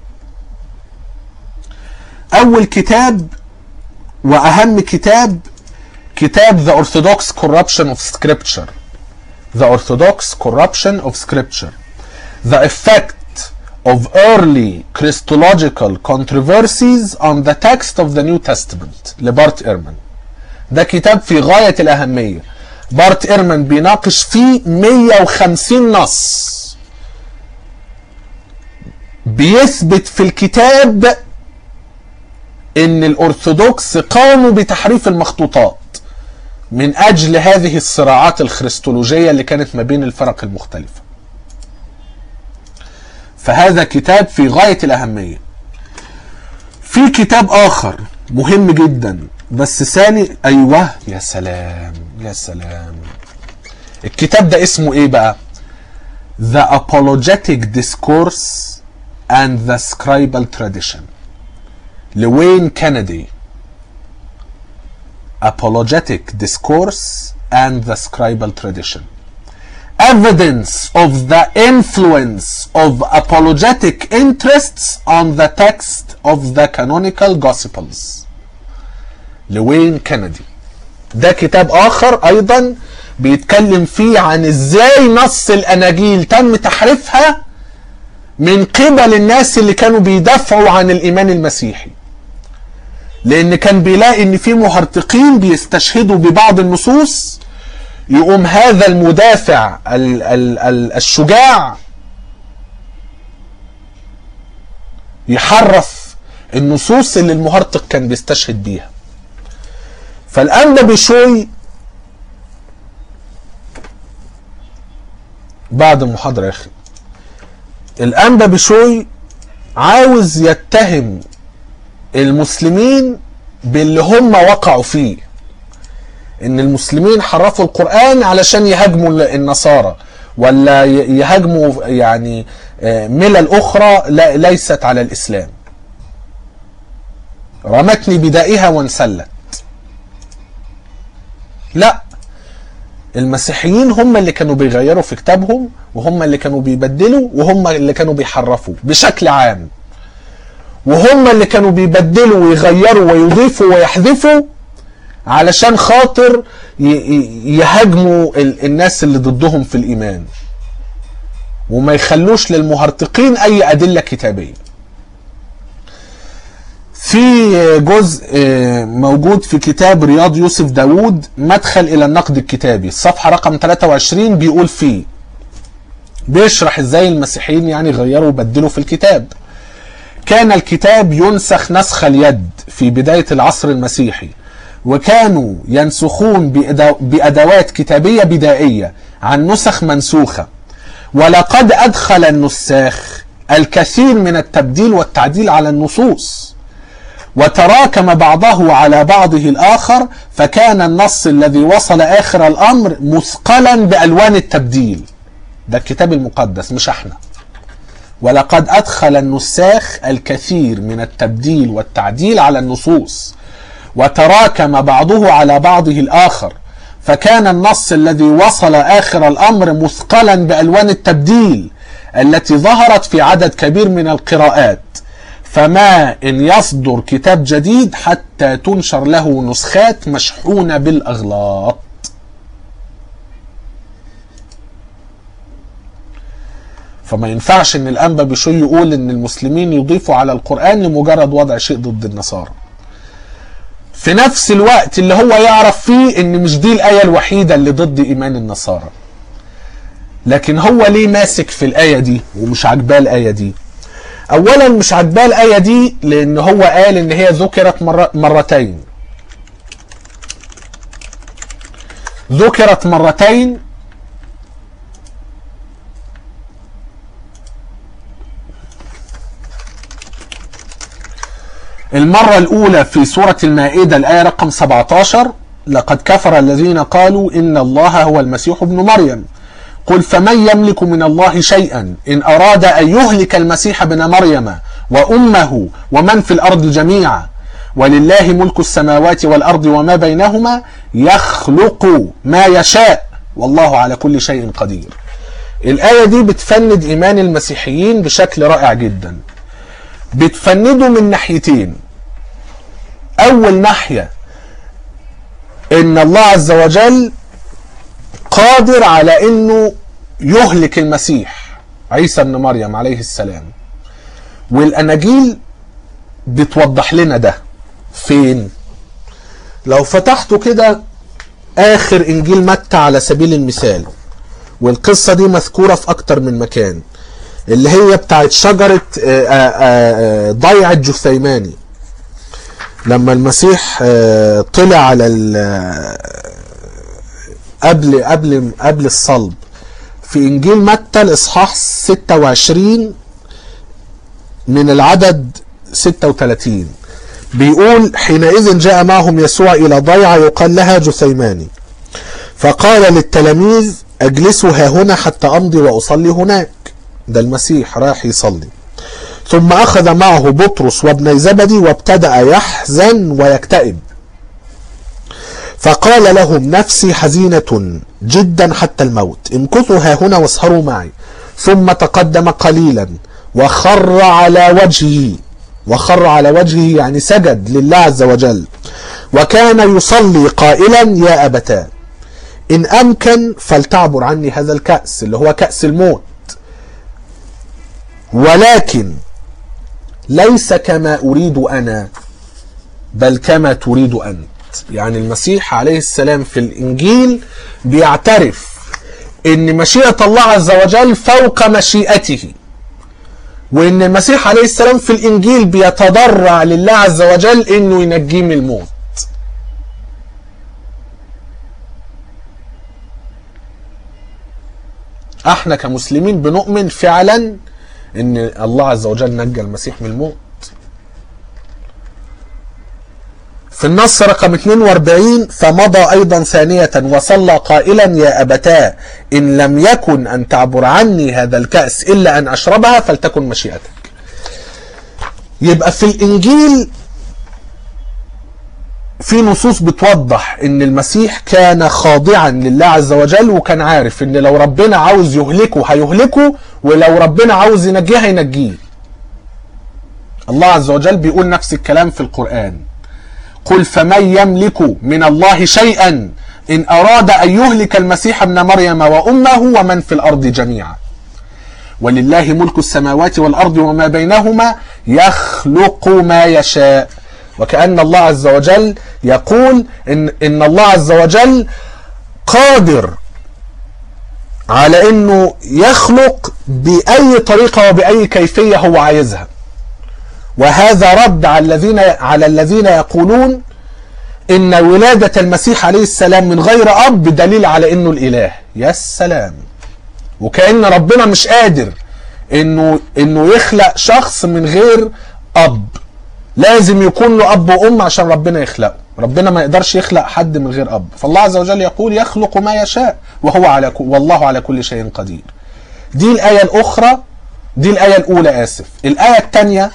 اول كتاب واهم كتاب كتاب The Orthodox Corruption of Scripture The Orthodox Corruption of Scripture The Effect of Early Christological Controversies on the Text of the New Testament لبارت إيرمان ده كتاب في غاية الأهمية بارت إيرمان بيناقش فيه 150 نص بيثبت في الكتاب ان الارثوذكس قاموا بتحريف المخطوطات من اجل هذه الصراعات الخريستولوجيه اللي كانت ما بين الفرق المختلفه. فهذا كتاب في غايه الاهميه. في كتاب اخر مهم جدا بس ثاني ايوه يا سلام يا سلام. الكتاب ده اسمه ايه بقى؟ The Apologetic Discourse and the Scribal Tradition. لوين كينيدي Apologetic Discourse and the Scribal Tradition Evidence of the influence of apologetic interests on the text of the canonical Gospels لوين كينيدي ده كتاب آخر أيضا بيتكلم فيه عن ازاي نص الأناجيل تم تحريفها من قبل الناس اللي كانوا بيدافعوا عن الإيمان المسيحي لان كان بيلاقي ان في مهرطقين بيستشهدوا ببعض النصوص يقوم هذا المدافع ال ال ال الشجاع يحرف النصوص اللي المهرطق كان بيستشهد بيها فالانبا بشوي بعد المحاضرة يا اخي الانبا بشوي عاوز يتهم المسلمين باللي هم وقعوا فيه ان المسلمين حرفوا القرآن علشان يهاجموا النصارى ولا يهاجموا يعني ملل اخرى لا ليست على الاسلام رمتني بدائها وانسلت لا المسيحيين هم اللي كانوا بيغيروا في كتابهم وهم اللي كانوا بيبدلوا وهم اللي كانوا بيحرفوا بشكل عام وهم اللي كانوا بيبدلوا ويغيروا ويضيفوا ويحذفوا علشان خاطر يهاجموا الناس اللي ضدهم في الإيمان وما يخلوش للمهرطقين أي أدلة كتابية في جزء موجود في كتاب رياض يوسف داود مدخل إلى النقد الكتابي الصفحة رقم 23 بيقول فيه بيشرح ازاي المسيحيين يعني غيروا وبدلوا في الكتاب كان الكتاب ينسخ نسخ اليد في بداية العصر المسيحي وكانوا ينسخون بأدوات كتابية بدائية عن نسخ منسوخة ولقد أدخل النساخ الكثير من التبديل والتعديل على النصوص وتراكم بعضه على بعضه الآخر فكان النص الذي وصل آخر الأمر مثقلا بألوان التبديل ده الكتاب المقدس مش احنا ولقد أدخل النساخ الكثير من التبديل والتعديل على النصوص وتراكم بعضه على بعضه الآخر فكان النص الذي وصل آخر الأمر مثقلا بألوان التبديل التي ظهرت في عدد كبير من القراءات فما إن يصدر كتاب جديد حتى تنشر له نسخات مشحونة بالأغلاط فما ينفعش ان الانبا بشوي يقول ان المسلمين يضيفوا على القرآن لمجرد وضع شيء ضد النصارى في نفس الوقت اللي هو يعرف فيه ان مش دي الآية الوحيدة اللي ضد ايمان النصارى لكن هو ليه ماسك في الآية دي ومش عاجباه الآية دي اولا مش عاجباه الآية دي لان هو قال ان هي ذكرت مرة مرتين ذكرت مرتين المرة الأولى في سورة المائدة الآية رقم 17 لقد كفر الذين قالوا إن الله هو المسيح ابن مريم قل فمن يملك من الله شيئا إن أراد أن يهلك المسيح ابن مريم وأمه ومن في الأرض جميعا ولله ملك السماوات والأرض وما بينهما يخلق ما يشاء والله على كل شيء قدير الآية دي بتفند إيمان المسيحيين بشكل رائع جدا بتفنده من ناحيتين أول ناحية إن الله عز وجل قادر على إنه يهلك المسيح عيسى ابن مريم عليه السلام والأناجيل بتوضح لنا ده فين لو فتحتوا كده آخر إنجيل متى على سبيل المثال والقصة دي مذكورة في أكتر من مكان اللي هي بتاعت شجرة ضيعة جثيماني لما المسيح طلع على قبل قبل قبل الصلب في انجيل متى الاصحاح 26 من العدد 36 بيقول حينئذ جاء معهم يسوع الى ضيعه يقال لها جثيماني فقال للتلاميذ اجلسوا ها هنا حتى امضي واصلي هناك ده المسيح رايح يصلي ثم اخذ معه بطرس وابني زبدي وابتدا يحزن ويكتئب فقال لهم نفسي حزينة جدا حتى الموت امكثوا ها هنا واسهروا معي ثم تقدم قليلا وخر على وجهه وخر على وجهه يعني سجد لله عز وجل وكان يصلي قائلا يا أبتاه إن أمكن فلتعبر عني هذا الكأس اللي هو كأس الموت ولكن ليس كما أريد أنا بل كما تريد أنت يعني المسيح عليه السلام في الإنجيل بيعترف إن مشيئة الله عز وجل فوق مشيئته وإن المسيح عليه السلام في الإنجيل بيتضرع لله عز وجل إنه ينجيه من الموت احنا كمسلمين بنؤمن فعلا ان الله عز وجل نجى المسيح من الموت في النص رقم 42 فمضى ايضا ثانية وصلى قائلا يا ابتاه ان لم يكن ان تعبر عني هذا الكأس الا ان اشربها فلتكن مشيئتك يبقى في الانجيل في نصوص بتوضح ان المسيح كان خاضعا لله عز وجل وكان عارف ان لو ربنا عاوز يهلكه هيهلكه ولو ربنا عاوز ينجيه هينجيه الله عز وجل بيقول نفس الكلام في القرآن قل فمن يملك من الله شيئا إن أراد أن يهلك المسيح ابن مريم وأمه ومن في الأرض جميعا ولله ملك السماوات والأرض وما بينهما يخلق ما يشاء وكأن الله عز وجل يقول إن, إن الله عز وجل قادر على انه يخلق باي طريقه وباي كيفيه هو عايزها وهذا رد على الذين على الذين يقولون ان ولاده المسيح عليه السلام من غير اب دليل على انه الاله يا سلام وكان ربنا مش قادر انه انه يخلق شخص من غير اب لازم يكون له اب وام عشان ربنا يخلقه ربنا ما يقدرش يخلق حد من غير اب فالله عز وجل يقول يخلق ما يشاء وهو على والله على كل شيء قدير دي الايه الاخرى دي الايه الاولى اسف الايه الثانيه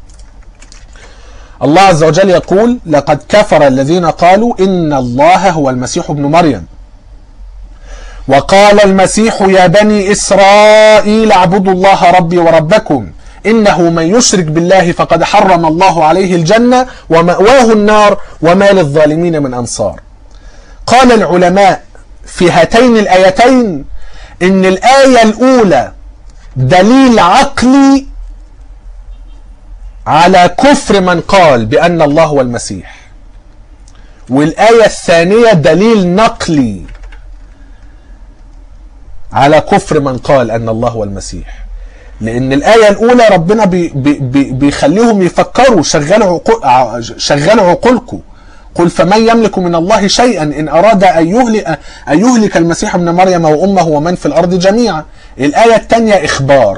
الله عز وجل يقول لقد كفر الذين قالوا ان الله هو المسيح ابن مريم وقال المسيح يا بني اسرائيل اعبدوا الله ربي وربكم إنه من يشرك بالله فقد حرم الله عليه الجنة ومأواه النار وما للظالمين من أنصار قال العلماء في هاتين الآيتين إن الآية الأولى دليل عقلي على كفر من قال بأن الله هو المسيح والآية الثانية دليل نقلي على كفر من قال أن الله هو المسيح لان الايه الاولى ربنا بي بي بيخليهم يفكروا شغلوا عقول شغلوا عقولكم قل فمن يملك من الله شيئا ان اراد ان يهلك ان يهلك المسيح ابن مريم وامه ومن في الارض جميعا الايه الثانيه اخبار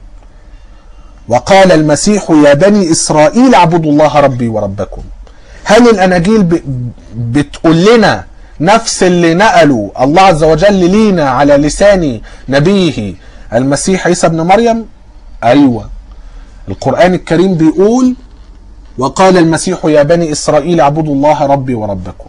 وقال المسيح يا بني اسرائيل اعبدوا الله ربي وربكم هل الاناجيل ب... بتقول لنا نفس اللي نقله الله عز وجل لينا على لسان نبيه المسيح عيسى ابن مريم ايوه القران الكريم بيقول وقال المسيح يا بني اسرائيل اعبدوا الله ربي وربكم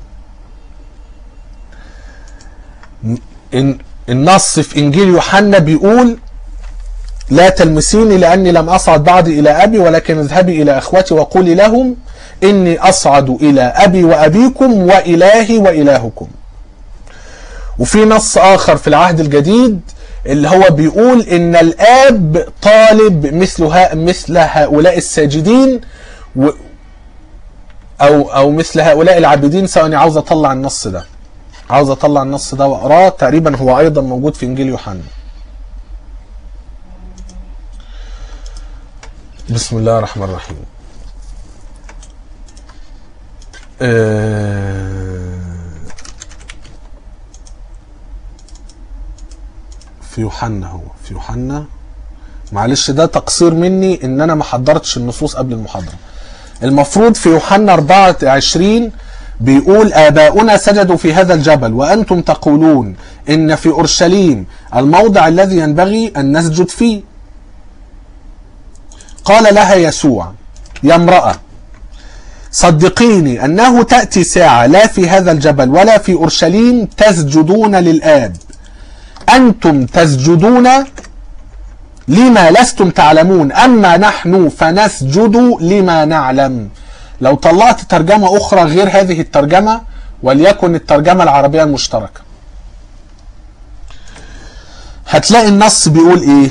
إن النص في انجيل يوحنا بيقول لا تلمسيني لاني لم اصعد بعد الى ابي ولكن اذهبي الى اخوتي وقولي لهم اني اصعد الى ابي وابيكم والهي والهكم وفي نص اخر في العهد الجديد اللي هو بيقول ان الاب طالب مثل ها مثل هؤلاء الساجدين و او او مثل هؤلاء العابدين ثواني عاوز اطلع النص ده عاوز اطلع النص ده واقراه تقريبا هو ايضا موجود في انجيل يوحنا بسم الله الرحمن الرحيم في يوحنا هو في يوحنا معلش ده تقصير مني ان انا ما حضرتش النصوص قبل المحاضره المفروض في يوحنا 24 بيقول آباؤنا سجدوا في هذا الجبل وأنتم تقولون إن في أورشليم الموضع الذي ينبغي أن نسجد فيه قال لها يسوع يا امرأة صدقيني أنه تأتي ساعة لا في هذا الجبل ولا في أورشليم تسجدون للآب أنتم تسجدون لما لستم تعلمون أما نحن فنسجد لما نعلم لو طلعت ترجمة أخرى غير هذه الترجمة وليكن الترجمة العربية المشتركة هتلاقي النص بيقول إيه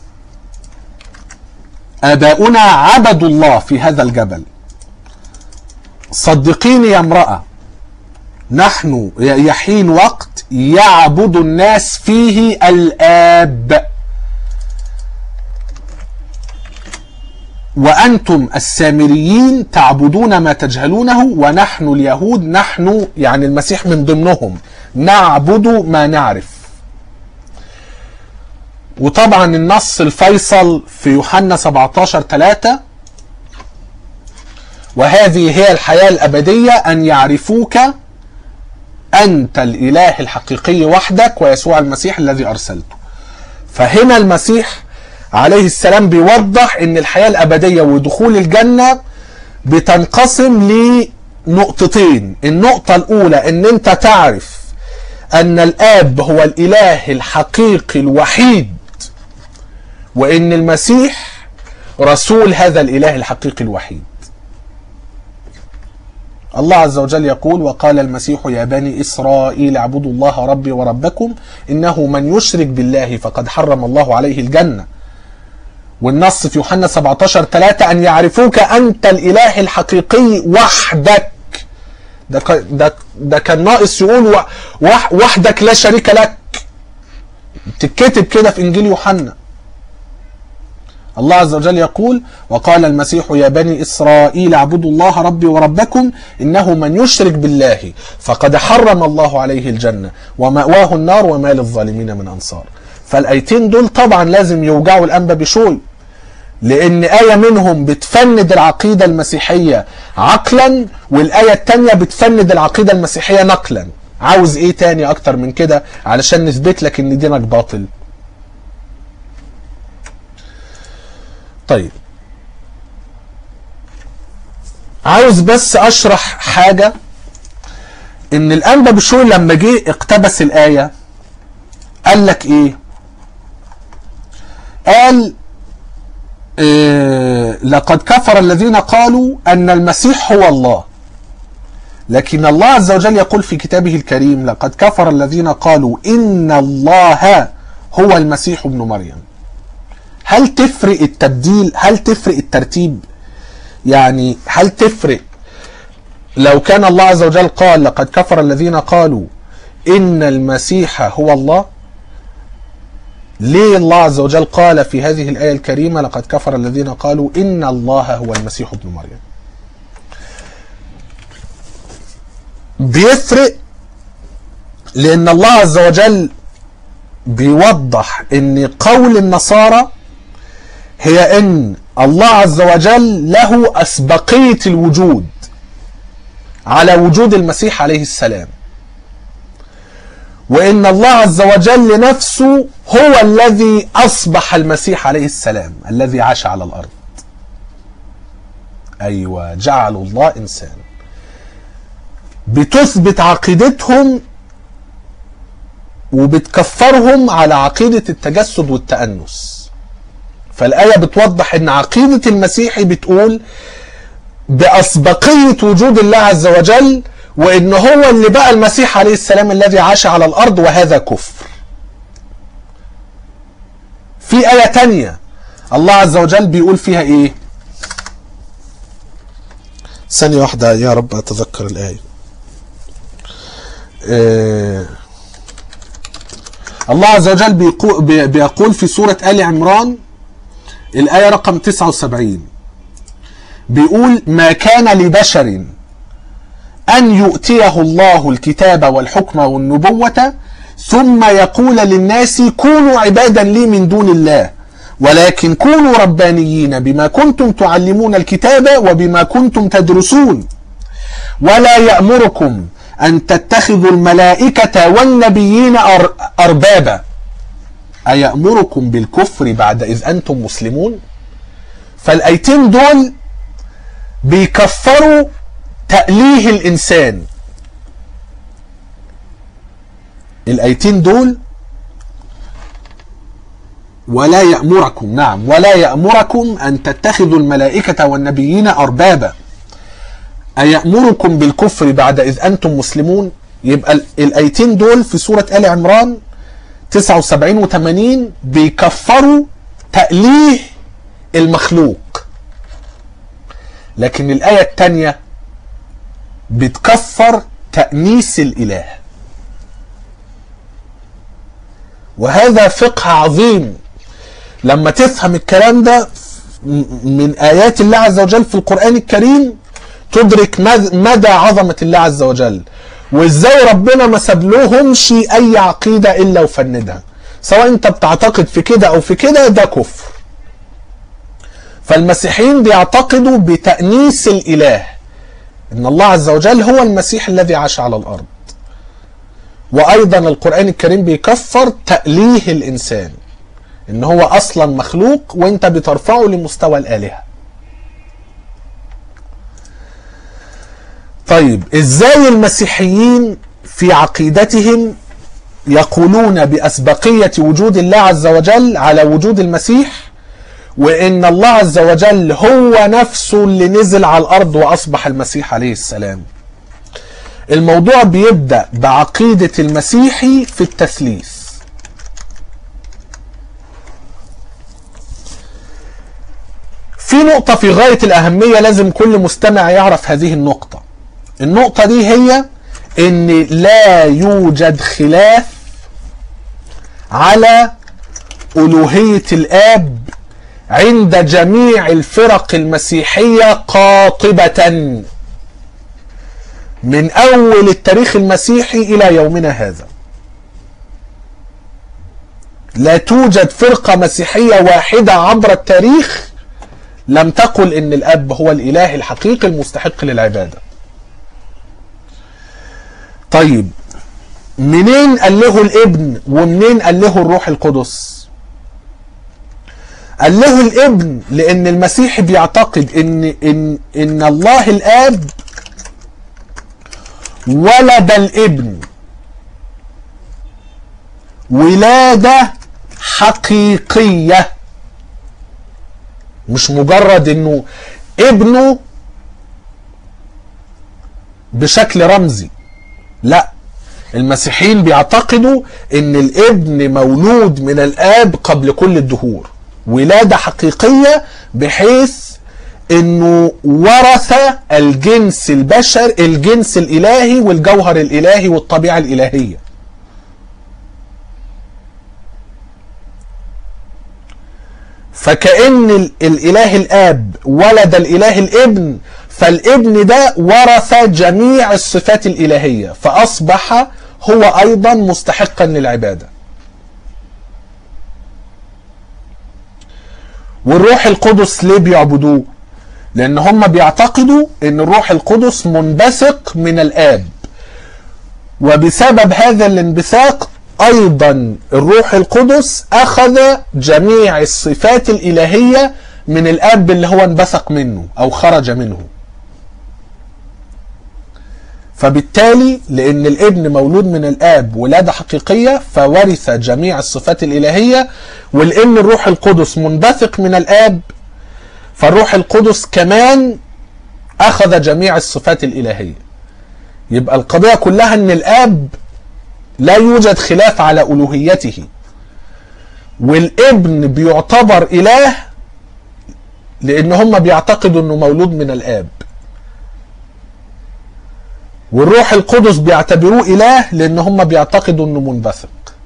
آباؤنا عبدوا الله في هذا الجبل صدقيني يا امرأة نحن يحين وقت يعبد الناس فيه الآب وأنتم السامريين تعبدون ما تجهلونه ونحن اليهود نحن يعني المسيح من ضمنهم نعبد ما نعرف وطبعا النص الفيصل في يوحنا 17 3 وهذه هي الحياة الأبدية أن يعرفوك أنت الإله الحقيقي وحدك ويسوع المسيح الذي أرسلته فهنا المسيح عليه السلام بيوضح ان الحياة الابدية ودخول الجنة بتنقسم لنقطتين النقطة الاولى ان انت تعرف ان الاب هو الاله الحقيقي الوحيد وان المسيح رسول هذا الاله الحقيقي الوحيد الله عز وجل يقول وقال المسيح يا بني إسرائيل اعبدوا الله ربي وربكم إنه من يشرك بالله فقد حرم الله عليه الجنة والنص في يوحنا 17 3 أن يعرفوك أنت الإله الحقيقي وحدك ده ده ده كان ناقص يقول وحدك لا شريك لك تتكتب كده في إنجيل يوحنا الله عز وجل يقول وقال المسيح يا بني إسرائيل اعبدوا الله ربي وربكم إنه من يشرك بالله فقد حرم الله عليه الجنة ومأواه النار وما للظالمين من أنصار فالآيتين دول طبعا لازم يوجعوا الأنبا بشوي لأن آية منهم بتفند العقيدة المسيحية عقلا والآية التانية بتفند العقيدة المسيحية نقلا عاوز ايه تاني اكتر من كده علشان نثبت لك ان دينك باطل طيب عاوز بس اشرح حاجة ان الانبا بشوي لما جه اقتبس الاية قال لك ايه قال إيه لقد كفر الذين قالوا ان المسيح هو الله لكن الله عز وجل يقول في كتابه الكريم لقد كفر الذين قالوا ان الله هو المسيح ابن مريم هل تفرق التبديل هل تفرق الترتيب يعني هل تفرق لو كان الله عز وجل قال لقد كفر الذين قالوا ان المسيح هو الله ليه الله عز وجل قال في هذه الآية الكريمة لقد كفر الذين قالوا إن الله هو المسيح ابن مريم بيفرق لأن الله عز وجل بيوضح ان قول النصارى هي ان الله عز وجل له اسبقية الوجود على وجود المسيح عليه السلام وان الله عز وجل نفسه هو الذي اصبح المسيح عليه السلام الذي عاش على الارض ايوه جعلوا الله انسان بتثبت عقيدتهم وبتكفرهم على عقيدة التجسد والتأنس فالآية بتوضح ان عقيدة المسيحي بتقول بأسبقية وجود الله عز وجل وان هو اللي بقى المسيح عليه السلام الذي عاش على الارض وهذا كفر في آية تانية الله عز وجل بيقول فيها ايه ثانية واحدة يا رب اتذكر الآية آه الله عز وجل بيقول, بيقول في سورة آل عمران الآية رقم 79 بيقول ما كان لبشر أن يؤتيه الله الكتاب والحكم والنبوة ثم يقول للناس كونوا عبادا لي من دون الله ولكن كونوا ربانيين بما كنتم تعلمون الكتاب وبما كنتم تدرسون ولا يأمركم أن تتخذوا الملائكة والنبيين أربابا أيأمركم بالكفر بعد إذ أنتم مسلمون فالأيتين دول بيكفروا تأليه الإنسان الأيتين دول ولا يأمركم نعم ولا يأمركم أن تتخذوا الملائكة والنبيين أربابا أيأمركم بالكفر بعد إذ أنتم مسلمون يبقى الآيتين دول في سورة آل عمران 79 و 80 بيكفروا تأليه المخلوق لكن الآية الثانية بتكفر تأنيس الإله وهذا فقه عظيم لما تفهم الكلام ده من آيات الله عز وجل في القرآن الكريم تدرك مدى عظمة الله عز وجل وازاي ربنا ما سابلهمش اي عقيدة الا وفندها سواء انت بتعتقد في كده او في كده ده كفر فالمسيحيين بيعتقدوا بتأنيس الاله ان الله عز وجل هو المسيح الذي عاش على الارض وايضا القرآن الكريم بيكفر تأليه الانسان ان هو اصلا مخلوق وانت بترفعه لمستوى الالهه طيب ازاي المسيحيين في عقيدتهم يقولون بأسبقية وجود الله عز وجل على وجود المسيح وإن الله عز وجل هو نفسه اللي نزل على الأرض وأصبح المسيح عليه السلام الموضوع بيبدأ بعقيدة المسيحي في التثليث في نقطة في غاية الأهمية لازم كل مستمع يعرف هذه النقطة النقطة دي هي ان لا يوجد خلاف على ألوهية الآب عند جميع الفرق المسيحية قاطبة من أول التاريخ المسيحي إلى يومنا هذا لا توجد فرقة مسيحية واحدة عبر التاريخ لم تقل إن الأب هو الإله الحقيقي المستحق للعبادة طيب منين قال له الابن ومنين قال له الروح القدس قال له الابن لان المسيح بيعتقد ان ان ان الله الاب ولد الابن ولاده حقيقيه مش مجرد انه ابنه بشكل رمزي لا المسيحيين بيعتقدوا ان الابن مولود من الاب قبل كل الدهور ولاده حقيقيه بحيث انه ورث الجنس البشر الجنس الالهي والجوهر الالهي والطبيعه الالهيه فكأن الاله الاب ولد الاله الابن فالابن ده ورث جميع الصفات الإلهية فأصبح هو أيضا مستحقا للعبادة والروح القدس ليه بيعبدوه لان هم بيعتقدوا ان الروح القدس منبثق من الاب وبسبب هذا الانبثاق ايضا الروح القدس اخذ جميع الصفات الالهيه من الاب اللي هو انبثق منه او خرج منه فبالتالي لان الابن مولود من الاب ولاده حقيقيه فورث جميع الصفات الالهيه ولان الروح القدس منبثق من الاب فالروح القدس كمان اخذ جميع الصفات الالهيه يبقى القضيه كلها ان الاب لا يوجد خلاف على الوهيته والابن بيعتبر اله لان هم بيعتقدوا انه مولود من الاب والروح القدس بيعتبروه اله لان هم بيعتقدوا انه منبثق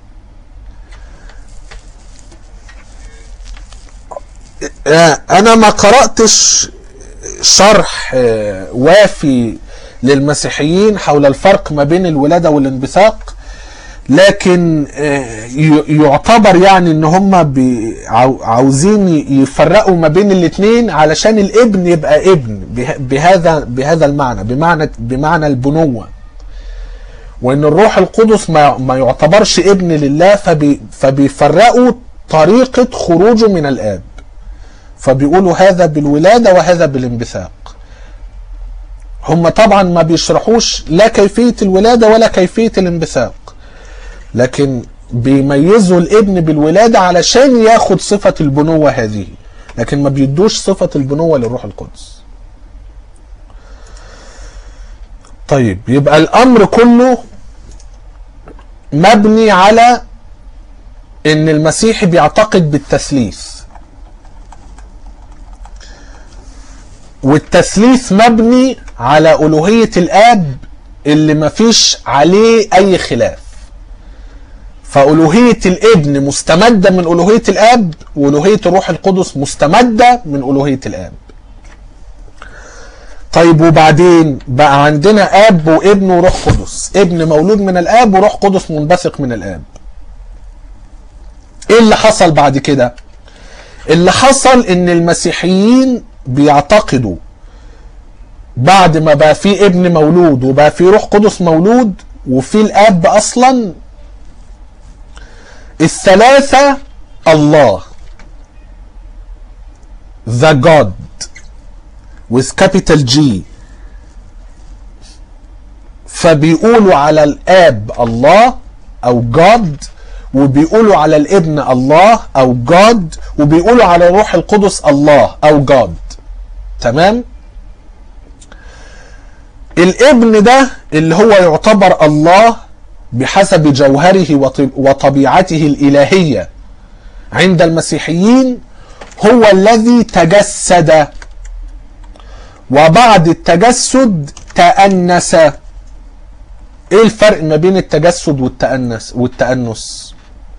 انا ما قراتش شرح وافي للمسيحيين حول الفرق ما بين الولاده والانبثاق لكن يعتبر يعني ان هم عاوزين يفرقوا ما بين الاثنين علشان الابن يبقى ابن بهذا بهذا المعنى بمعنى بمعنى البنوه وان الروح القدس ما, ما يعتبرش ابن لله فبي فبيفرقوا طريقه خروجه من الاب فبيقولوا هذا بالولاده وهذا بالانبثاق هم طبعا ما بيشرحوش لا كيفيه الولاده ولا كيفيه الانبثاق لكن بيميزوا الابن بالولادة علشان ياخد صفة البنوة هذه لكن ما بيدوش صفة البنوة للروح القدس طيب يبقى الأمر كله مبني على ان المسيح بيعتقد بالتثليث والتثليث مبني على ألوهية الآب اللي مفيش عليه أي خلاف فألوهية الابن مستمدة من ألوهية الآب وألوهية الروح القدس مستمدة من ألوهية الآب طيب وبعدين بقى عندنا آب وابن وروح قدس ابن مولود من الآب وروح قدس منبثق من الآب ايه اللي حصل بعد كده اللي حصل ان المسيحيين بيعتقدوا بعد ما بقى في ابن مولود وبقى في روح قدس مولود وفي الاب اصلا الثلاثة الله the God with capital G فبيقولوا على الآب الله أو God وبيقولوا على الابن الله أو God وبيقولوا على الروح القدس الله أو God تمام الابن ده اللي هو يعتبر الله بحسب جوهره وطبيعته الإلهية عند المسيحيين هو الذي تجسد وبعد التجسد تأنس ايه الفرق ما بين التجسد والتأنس والتأنس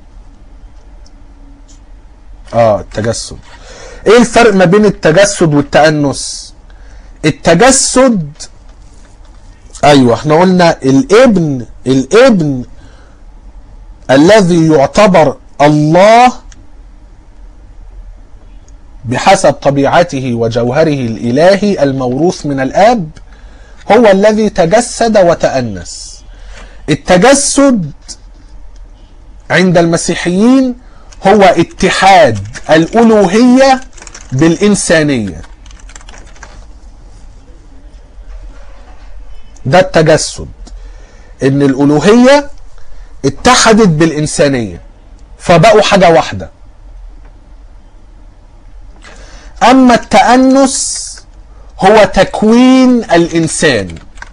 اه التجسد ايه الفرق ما بين التجسد والتأنس التجسد ايوه احنا قلنا الابن الابن الذي يعتبر الله بحسب طبيعته وجوهره الالهي الموروث من الاب هو الذي تجسد وتأنس التجسد عند المسيحيين هو اتحاد الالوهيه بالانسانيه ده التجسد ان الالوهيه اتحدت بالانسانيه فبقوا حاجه واحده اما التانس هو تكوين الانسان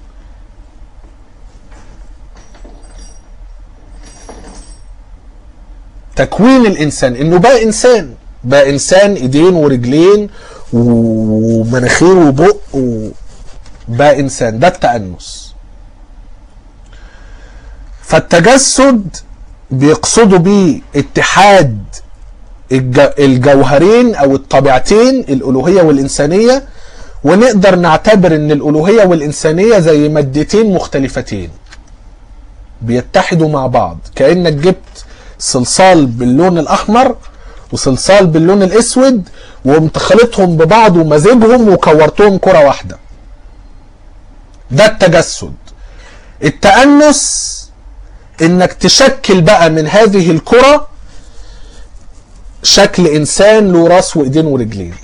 تكوين الانسان انه بقى انسان بقى انسان ايدين ورجلين ومناخير وبق بقى انسان ده التانس فالتجسد بيقصدوا بيه اتحاد الجوهرين او الطبيعتين الالوهيه والانسانيه ونقدر نعتبر ان الالوهيه والانسانيه زي مادتين مختلفتين بيتحدوا مع بعض كانك جبت صلصال باللون الاحمر وصلصال باللون الاسود وقمت خلطهم ببعض ومزجهم وكورتهم كرة واحدة ده التجسد التأنس انك تشكل بقى من هذه الكرة شكل انسان له راس وايدين ورجلين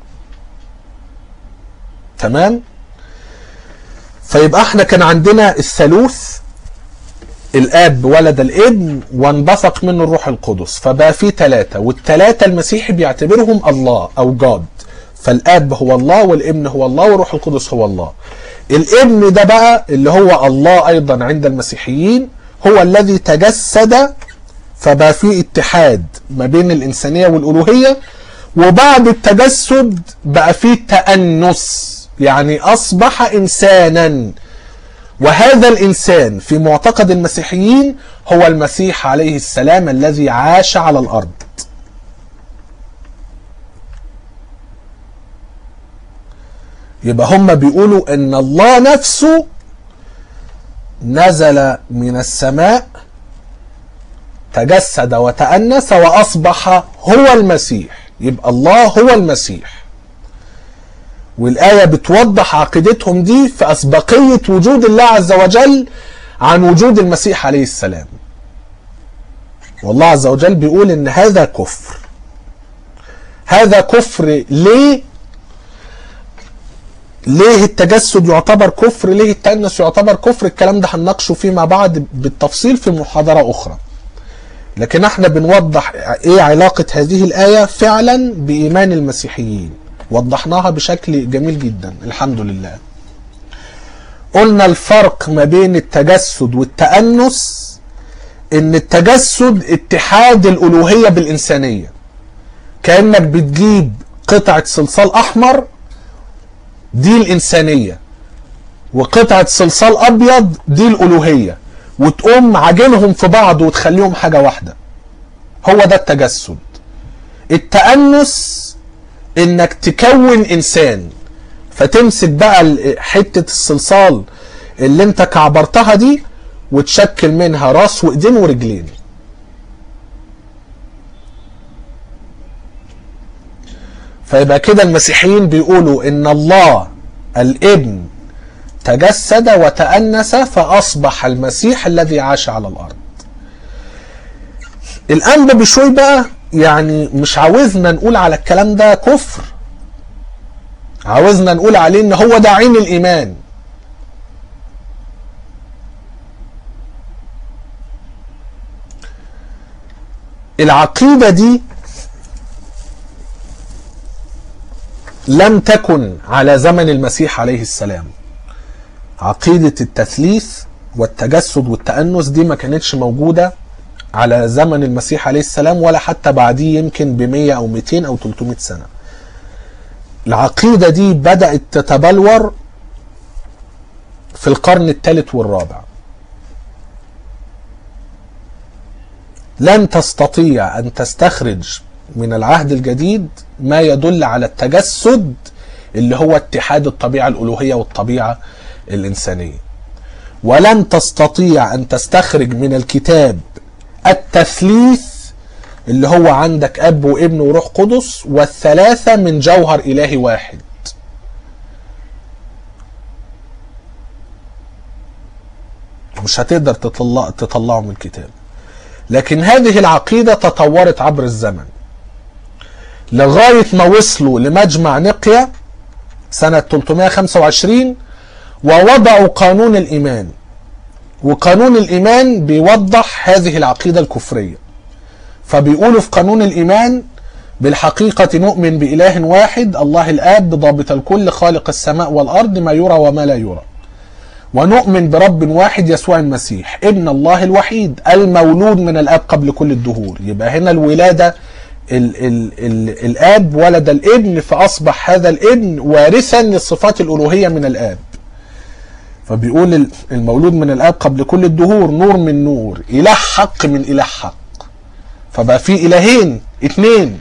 تمام فيبقى احنا كان عندنا الثالوث الاب ولد الابن وانبثق منه الروح القدس فبقى في ثلاثة والثلاثة المسيحي بيعتبرهم الله او جاد فالاب هو الله والابن هو الله والروح القدس هو الله الابن ده بقى اللي هو الله ايضا عند المسيحيين هو الذي تجسد فبقى في اتحاد ما بين الانسانيه والالوهيه وبعد التجسد بقى في تأنس يعني اصبح انسانا وهذا الانسان في معتقد المسيحيين هو المسيح عليه السلام الذي عاش على الارض يبقى هم بيقولوا ان الله نفسه نزل من السماء تجسد وتأنس وأصبح هو المسيح يبقى الله هو المسيح والآية بتوضح عقيدتهم دي في أسبقية وجود الله عز وجل عن وجود المسيح عليه السلام والله عز وجل بيقول إن هذا كفر هذا كفر ليه ليه التجسد يعتبر كفر ليه التأنس يعتبر كفر الكلام ده هنناقشه فيه مع بعض بالتفصيل في محاضرة أخرى لكن احنا بنوضح ايه علاقة هذه الآية فعلا بإيمان المسيحيين وضحناها بشكل جميل جدا الحمد لله قلنا الفرق ما بين التجسد والتأنس ان التجسد اتحاد الألوهية بالإنسانية كأنك بتجيب قطعة صلصال أحمر دي الإنسانية وقطعة صلصال أبيض دي الألوهية وتقوم عاجنهم في بعض وتخليهم حاجة واحدة هو ده التجسد التأنس انك تكون انسان فتمسك بقى حتة الصلصال اللي انت كعبرتها دي وتشكل منها راس وايدين ورجلين فيبقى كده المسيحيين بيقولوا ان الله الابن تجسد وتأنس فأصبح المسيح الذي عاش على الأرض الأنبا بشوي بقى يعني مش عاوزنا نقول على الكلام ده كفر عاوزنا نقول عليه ان هو ده عين الإيمان العقيدة دي لم تكن على زمن المسيح عليه السلام عقيدة التثليث والتجسد والتأنس دي ما كانتش موجودة على زمن المسيح عليه السلام ولا حتى بعديه يمكن ب 100 أو 200 أو 300 سنة العقيدة دي بدأت تتبلور في القرن الثالث والرابع لن تستطيع أن تستخرج من العهد الجديد ما يدل على التجسد اللي هو اتحاد الطبيعة الألوهية والطبيعة الإنسانية ولن تستطيع أن تستخرج من الكتاب التثليث اللي هو عندك أب وابن وروح قدس والثلاثة من جوهر إلهي واحد مش هتقدر تطلع تطلعه من الكتاب لكن هذه العقيدة تطورت عبر الزمن لغاية ما وصلوا لمجمع نقيا سنة 325 ووضعوا قانون الإيمان وقانون الإيمان بيوضح هذه العقيدة الكفرية فبيقولوا في قانون الإيمان بالحقيقة نؤمن بإله واحد الله الآب ضابط الكل خالق السماء والأرض ما يرى وما لا يرى ونؤمن برب واحد يسوع المسيح ابن الله الوحيد المولود من الآب قبل كل الدهور يبقى هنا الولادة ال ال ال الآب ولد الابن فأصبح هذا الابن وارثا للصفات الألوهية من الآب فبيقول المولود من الآب قبل كل الدهور نور من نور إله حق من إله حق فبقى في إلهين اتنين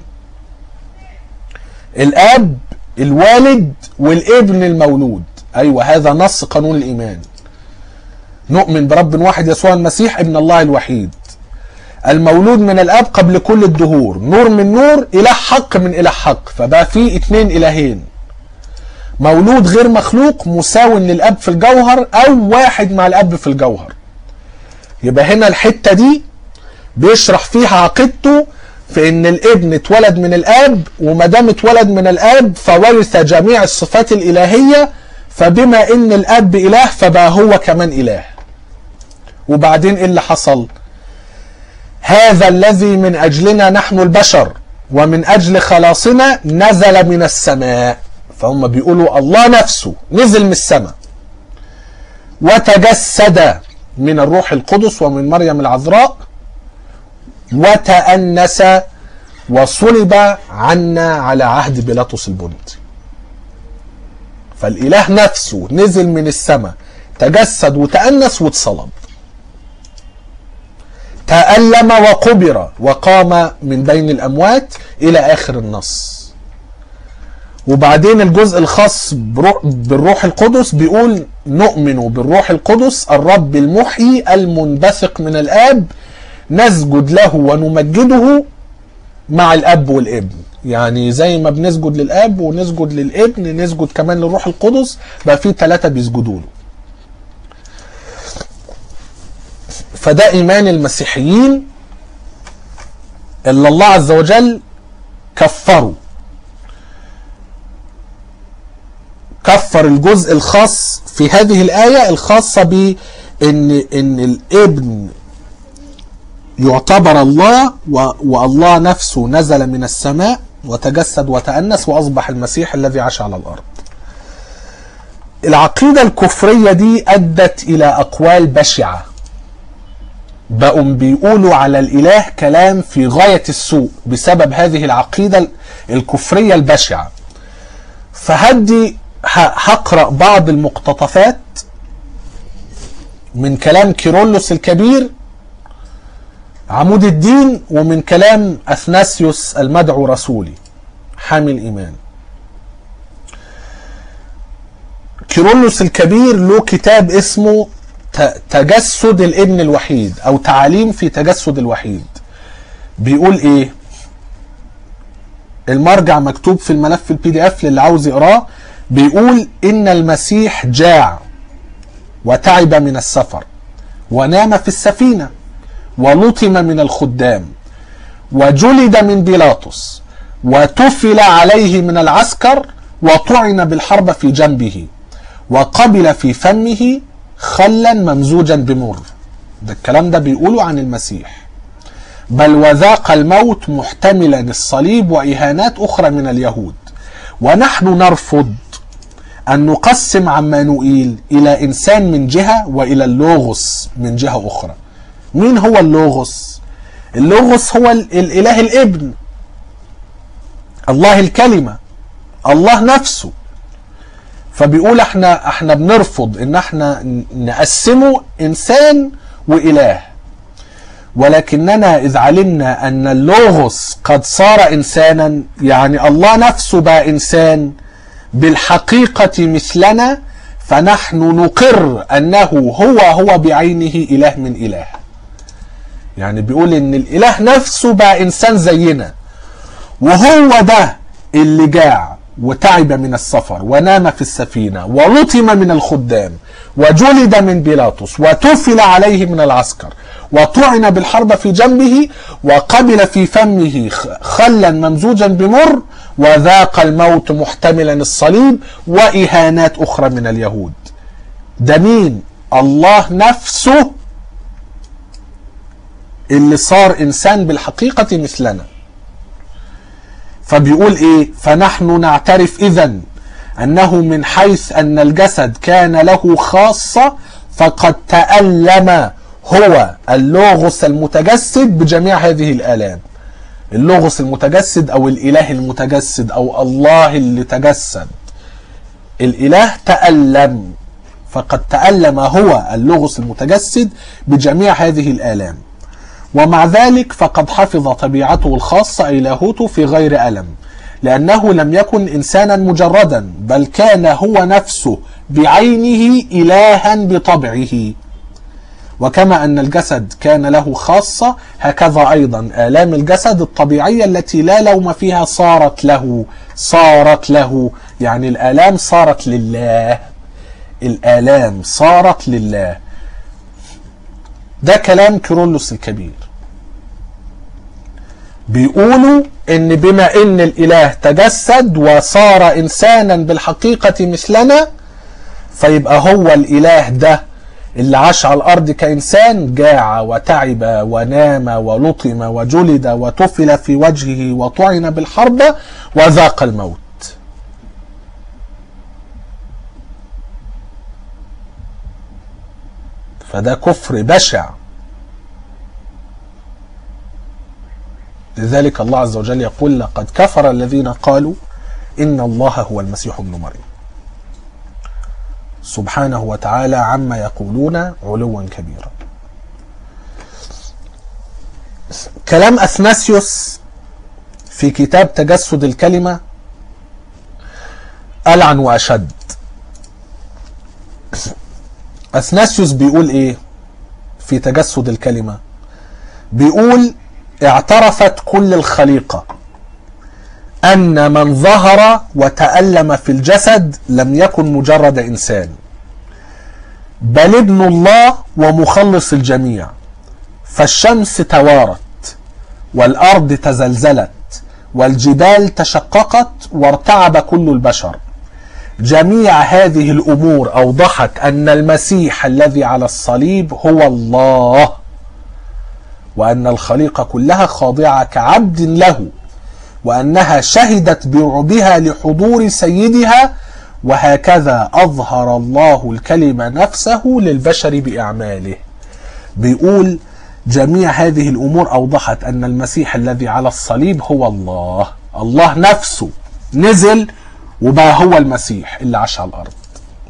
الآب الوالد والابن المولود أيوة هذا نص قانون الإيمان نؤمن برب واحد يسوع المسيح ابن الله الوحيد المولود من الاب قبل كل الدهور نور من نور اله حق من اله حق فبقى في اتنين الهين مولود غير مخلوق مساو للاب في الجوهر او واحد مع الاب في الجوهر يبقى هنا الحته دي بيشرح فيها عقيدته في ان الابن اتولد من الاب وما دام اتولد من الاب فورث جميع الصفات الالهيه فبما ان الاب اله فبقى هو كمان اله وبعدين ايه اللي حصل هذا الذي من اجلنا نحن البشر ومن اجل خلاصنا نزل من السماء فهم بيقولوا الله نفسه نزل من السماء وتجسد من الروح القدس ومن مريم العذراء وتأنس وصلب عنا على عهد بيلاطس البنطي فالإله نفسه نزل من السماء تجسد وتأنس واتصلب تألم وقبر وقام من بين الأموات إلى آخر النص وبعدين الجزء الخاص بالروح القدس بيقول نؤمن بالروح القدس الرب المحيي المنبثق من الآب نسجد له ونمجده مع الاب والابن يعني زي ما بنسجد للاب ونسجد للابن نسجد كمان للروح القدس بقى في ثلاثه بيسجدوا له فده ايمان المسيحيين اللي الله عز وجل كفروا كفر الجزء الخاص في هذه الايه الخاصه بان ان الابن يعتبر الله و... والله نفسه نزل من السماء وتجسد وتأنس وأصبح المسيح الذي عاش على الأرض العقيدة الكفرية دي أدت إلى أقوال بشعة بقوا بيقولوا على الإله كلام في غاية السوء بسبب هذه العقيدة الكفرية البشعة فهدي هقرأ بعض المقتطفات من كلام كيرلس الكبير عمود الدين ومن كلام اثناسيوس المدعو رسولي حامي الايمان كيرلس الكبير له كتاب اسمه تجسد الابن الوحيد او تعاليم في تجسد الوحيد بيقول ايه المرجع مكتوب في الملف البي دي اف للي عاوز يقراه بيقول ان المسيح جاع وتعب من السفر ونام في السفينه ولطم من الخدام وجلد من بيلاطس وتفل عليه من العسكر وطعن بالحرب في جنبه وقبل في فمه خلا ممزوجا بمر ده الكلام ده بيقوله عن المسيح بل وذاق الموت محتملا الصليب وإهانات أخرى من اليهود ونحن نرفض أن نقسم عمانوئيل إلى إنسان من جهة وإلى اللوغوس من جهة أخرى مين هو اللوغوس اللوغوس هو الاله الابن الله الكلمة الله نفسه فبيقول احنا احنا بنرفض ان احنا نقسمه انسان واله ولكننا اذ علمنا ان اللوغوس قد صار انسانا يعني الله نفسه بقى انسان بالحقيقة مثلنا فنحن نقر انه هو هو بعينه اله من اله يعني بيقول ان الاله نفسه بقى انسان زينا وهو ده اللي جاع وتعب من السفر ونام في السفينة ولطم من الخدام وجلد من بيلاطس وتفل عليه من العسكر وطعن بالحرب في جنبه وقبل في فمه خلا ممزوجا بمر وذاق الموت محتملا الصليب وإهانات أخرى من اليهود ده مين الله نفسه اللي صار انسان بالحقيقه مثلنا فبيقول ايه فنحن نعترف اذا انه من حيث ان الجسد كان له خاصه فقد تالم هو اللوغوس المتجسد بجميع هذه الالام اللوغوس المتجسد او الاله المتجسد او الله اللي تجسد الاله تالم فقد تالم هو اللوغوس المتجسد بجميع هذه الالام ومع ذلك فقد حفظ طبيعته الخاصة أي لاهوته في غير ألم لأنه لم يكن إنسانا مجردا بل كان هو نفسه بعينه إلها بطبعه وكما أن الجسد كان له خاصة هكذا أيضا آلام الجسد الطبيعية التي لا لوم فيها صارت له صارت له يعني الآلام صارت لله الآلام صارت لله ده كلام كيرلس الكبير بيقولوا ان بما ان الاله تجسد وصار انسانا بالحقيقة مثلنا فيبقى هو الاله ده اللي عاش على الارض كانسان جاع وتعب ونام ولطم وجلد وتفل في وجهه وطعن بالحربة وذاق الموت فده كفر بشع لذلك الله عز وجل يقول لقد كفر الذين قالوا إن الله هو المسيح ابن مريم سبحانه وتعالى عما يقولون علوا كبيرا كلام أثناسيوس في كتاب تجسد الكلمة ألعن وأشد أثناسيوس بيقول إيه في تجسد الكلمة بيقول اعترفت كل الخليقة أن من ظهر وتألم في الجسد لم يكن مجرد إنسان بل ابن الله ومخلص الجميع فالشمس توارت والأرض تزلزلت والجبال تشققت وارتعب كل البشر جميع هذه الأمور أوضحت أن المسيح الذي على الصليب هو الله وأن الخليقة كلها خاضعة كعبد له وأنها شهدت برعبها لحضور سيدها وهكذا أظهر الله الكلمة نفسه للبشر بأعماله بيقول جميع هذه الأمور أوضحت أن المسيح الذي على الصليب هو الله الله نفسه نزل وبقى هو المسيح اللي عاش على الأرض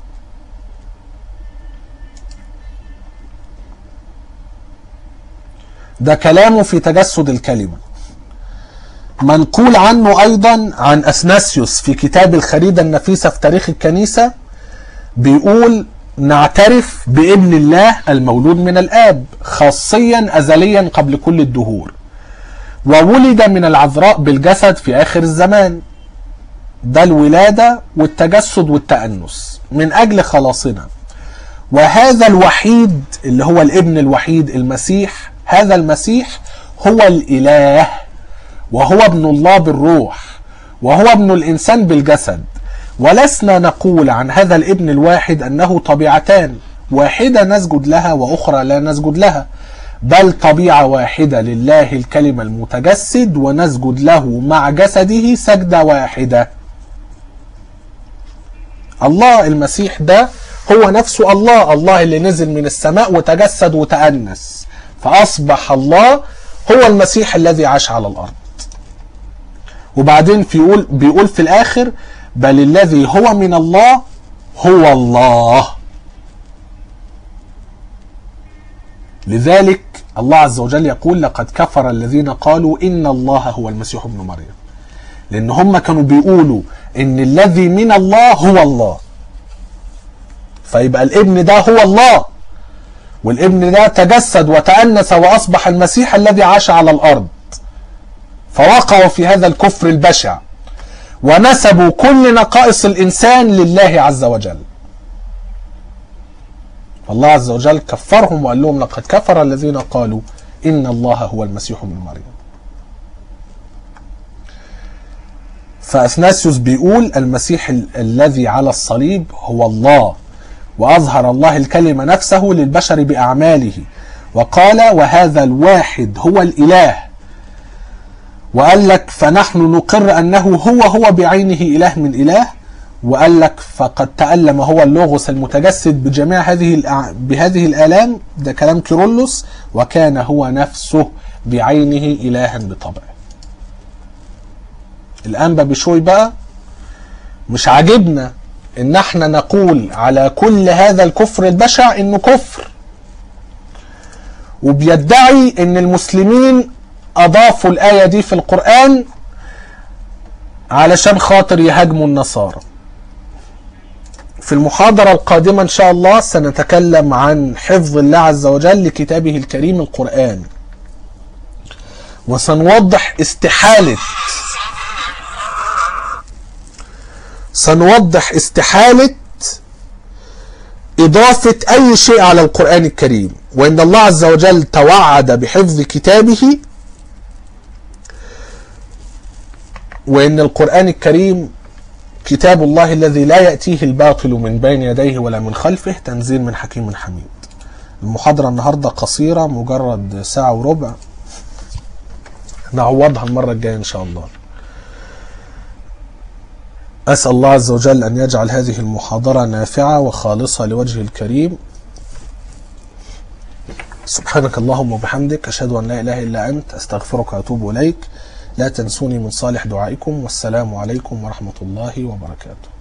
ده كلامه في تجسد الكلمة منقول عنه أيضا عن أثناسيوس في كتاب الخريدة النفيسة في تاريخ الكنيسة بيقول نعترف بابن الله المولود من الآب خاصيا أزليا قبل كل الدهور وولد من العذراء بالجسد في آخر الزمان ده الولادة والتجسد والتأنس من أجل خلاصنا وهذا الوحيد اللي هو الابن الوحيد المسيح هذا المسيح هو الإله وهو ابن الله بالروح وهو ابن الإنسان بالجسد ولسنا نقول عن هذا الابن الواحد أنه طبيعتان واحدة نسجد لها وأخرى لا نسجد لها بل طبيعة واحدة لله الكلمة المتجسد ونسجد له مع جسده سجدة واحدة الله المسيح ده هو نفسه الله الله اللي نزل من السماء وتجسد وتأنس فأصبح الله هو المسيح الذي عاش على الأرض وبعدين في يقول بيقول في الآخر بل الذي هو من الله هو الله لذلك الله عز وجل يقول لقد كفر الذين قالوا إن الله هو المسيح ابن مريم لأن هم كانوا بيقولوا إن الذي من الله هو الله فيبقى الابن ده هو الله والابن ده تجسد وتأنس وأصبح المسيح الذي عاش على الأرض فوقعوا في هذا الكفر البشع ونسبوا كل نقائص الإنسان لله عز وجل الله عز وجل كفرهم وقال لهم لقد كفر الذين قالوا إن الله هو المسيح ابن مريم فأثناسيوس بيقول المسيح ال- الذي على الصليب هو الله وأظهر الله الكلمة نفسه للبشر بأعماله وقال وهذا الواحد هو الإله وقال لك فنحن نقر أنه هو هو بعينه إله من إله وقال لك فقد تألم هو اللوغوس المتجسد بجميع هذه الأع... بهذه الآلام ده كلام كيرلس وكان هو نفسه بعينه إلها بطبعه الأنبا بشوي بقى مش عاجبنا ان احنا نقول على كل هذا الكفر البشع انه كفر وبيدعي ان المسلمين اضافوا الايه دي في القران علشان خاطر يهاجموا النصارى في المحاضرة القادمة إن شاء الله سنتكلم عن حفظ الله عز وجل لكتابه الكريم القرآن وسنوضح استحالة سنوضح استحالة إضافة أي شيء على القرآن الكريم وإن الله عز وجل توعد بحفظ كتابه وإن القرآن الكريم كتاب الله الذي لا يأتيه الباطل من بين يديه ولا من خلفه تنزيل من حكيم حميد المحاضرة النهاردة قصيرة مجرد ساعة وربع نعوضها المرة الجاية إن شاء الله أسأل الله عز وجل أن يجعل هذه المحاضرة نافعة وخالصة لوجهه الكريم سبحانك اللهم وبحمدك أشهد أن لا إله إلا أنت أستغفرك وأتوب إليك لا تنسوني من صالح دعائكم والسلام عليكم ورحمة الله وبركاته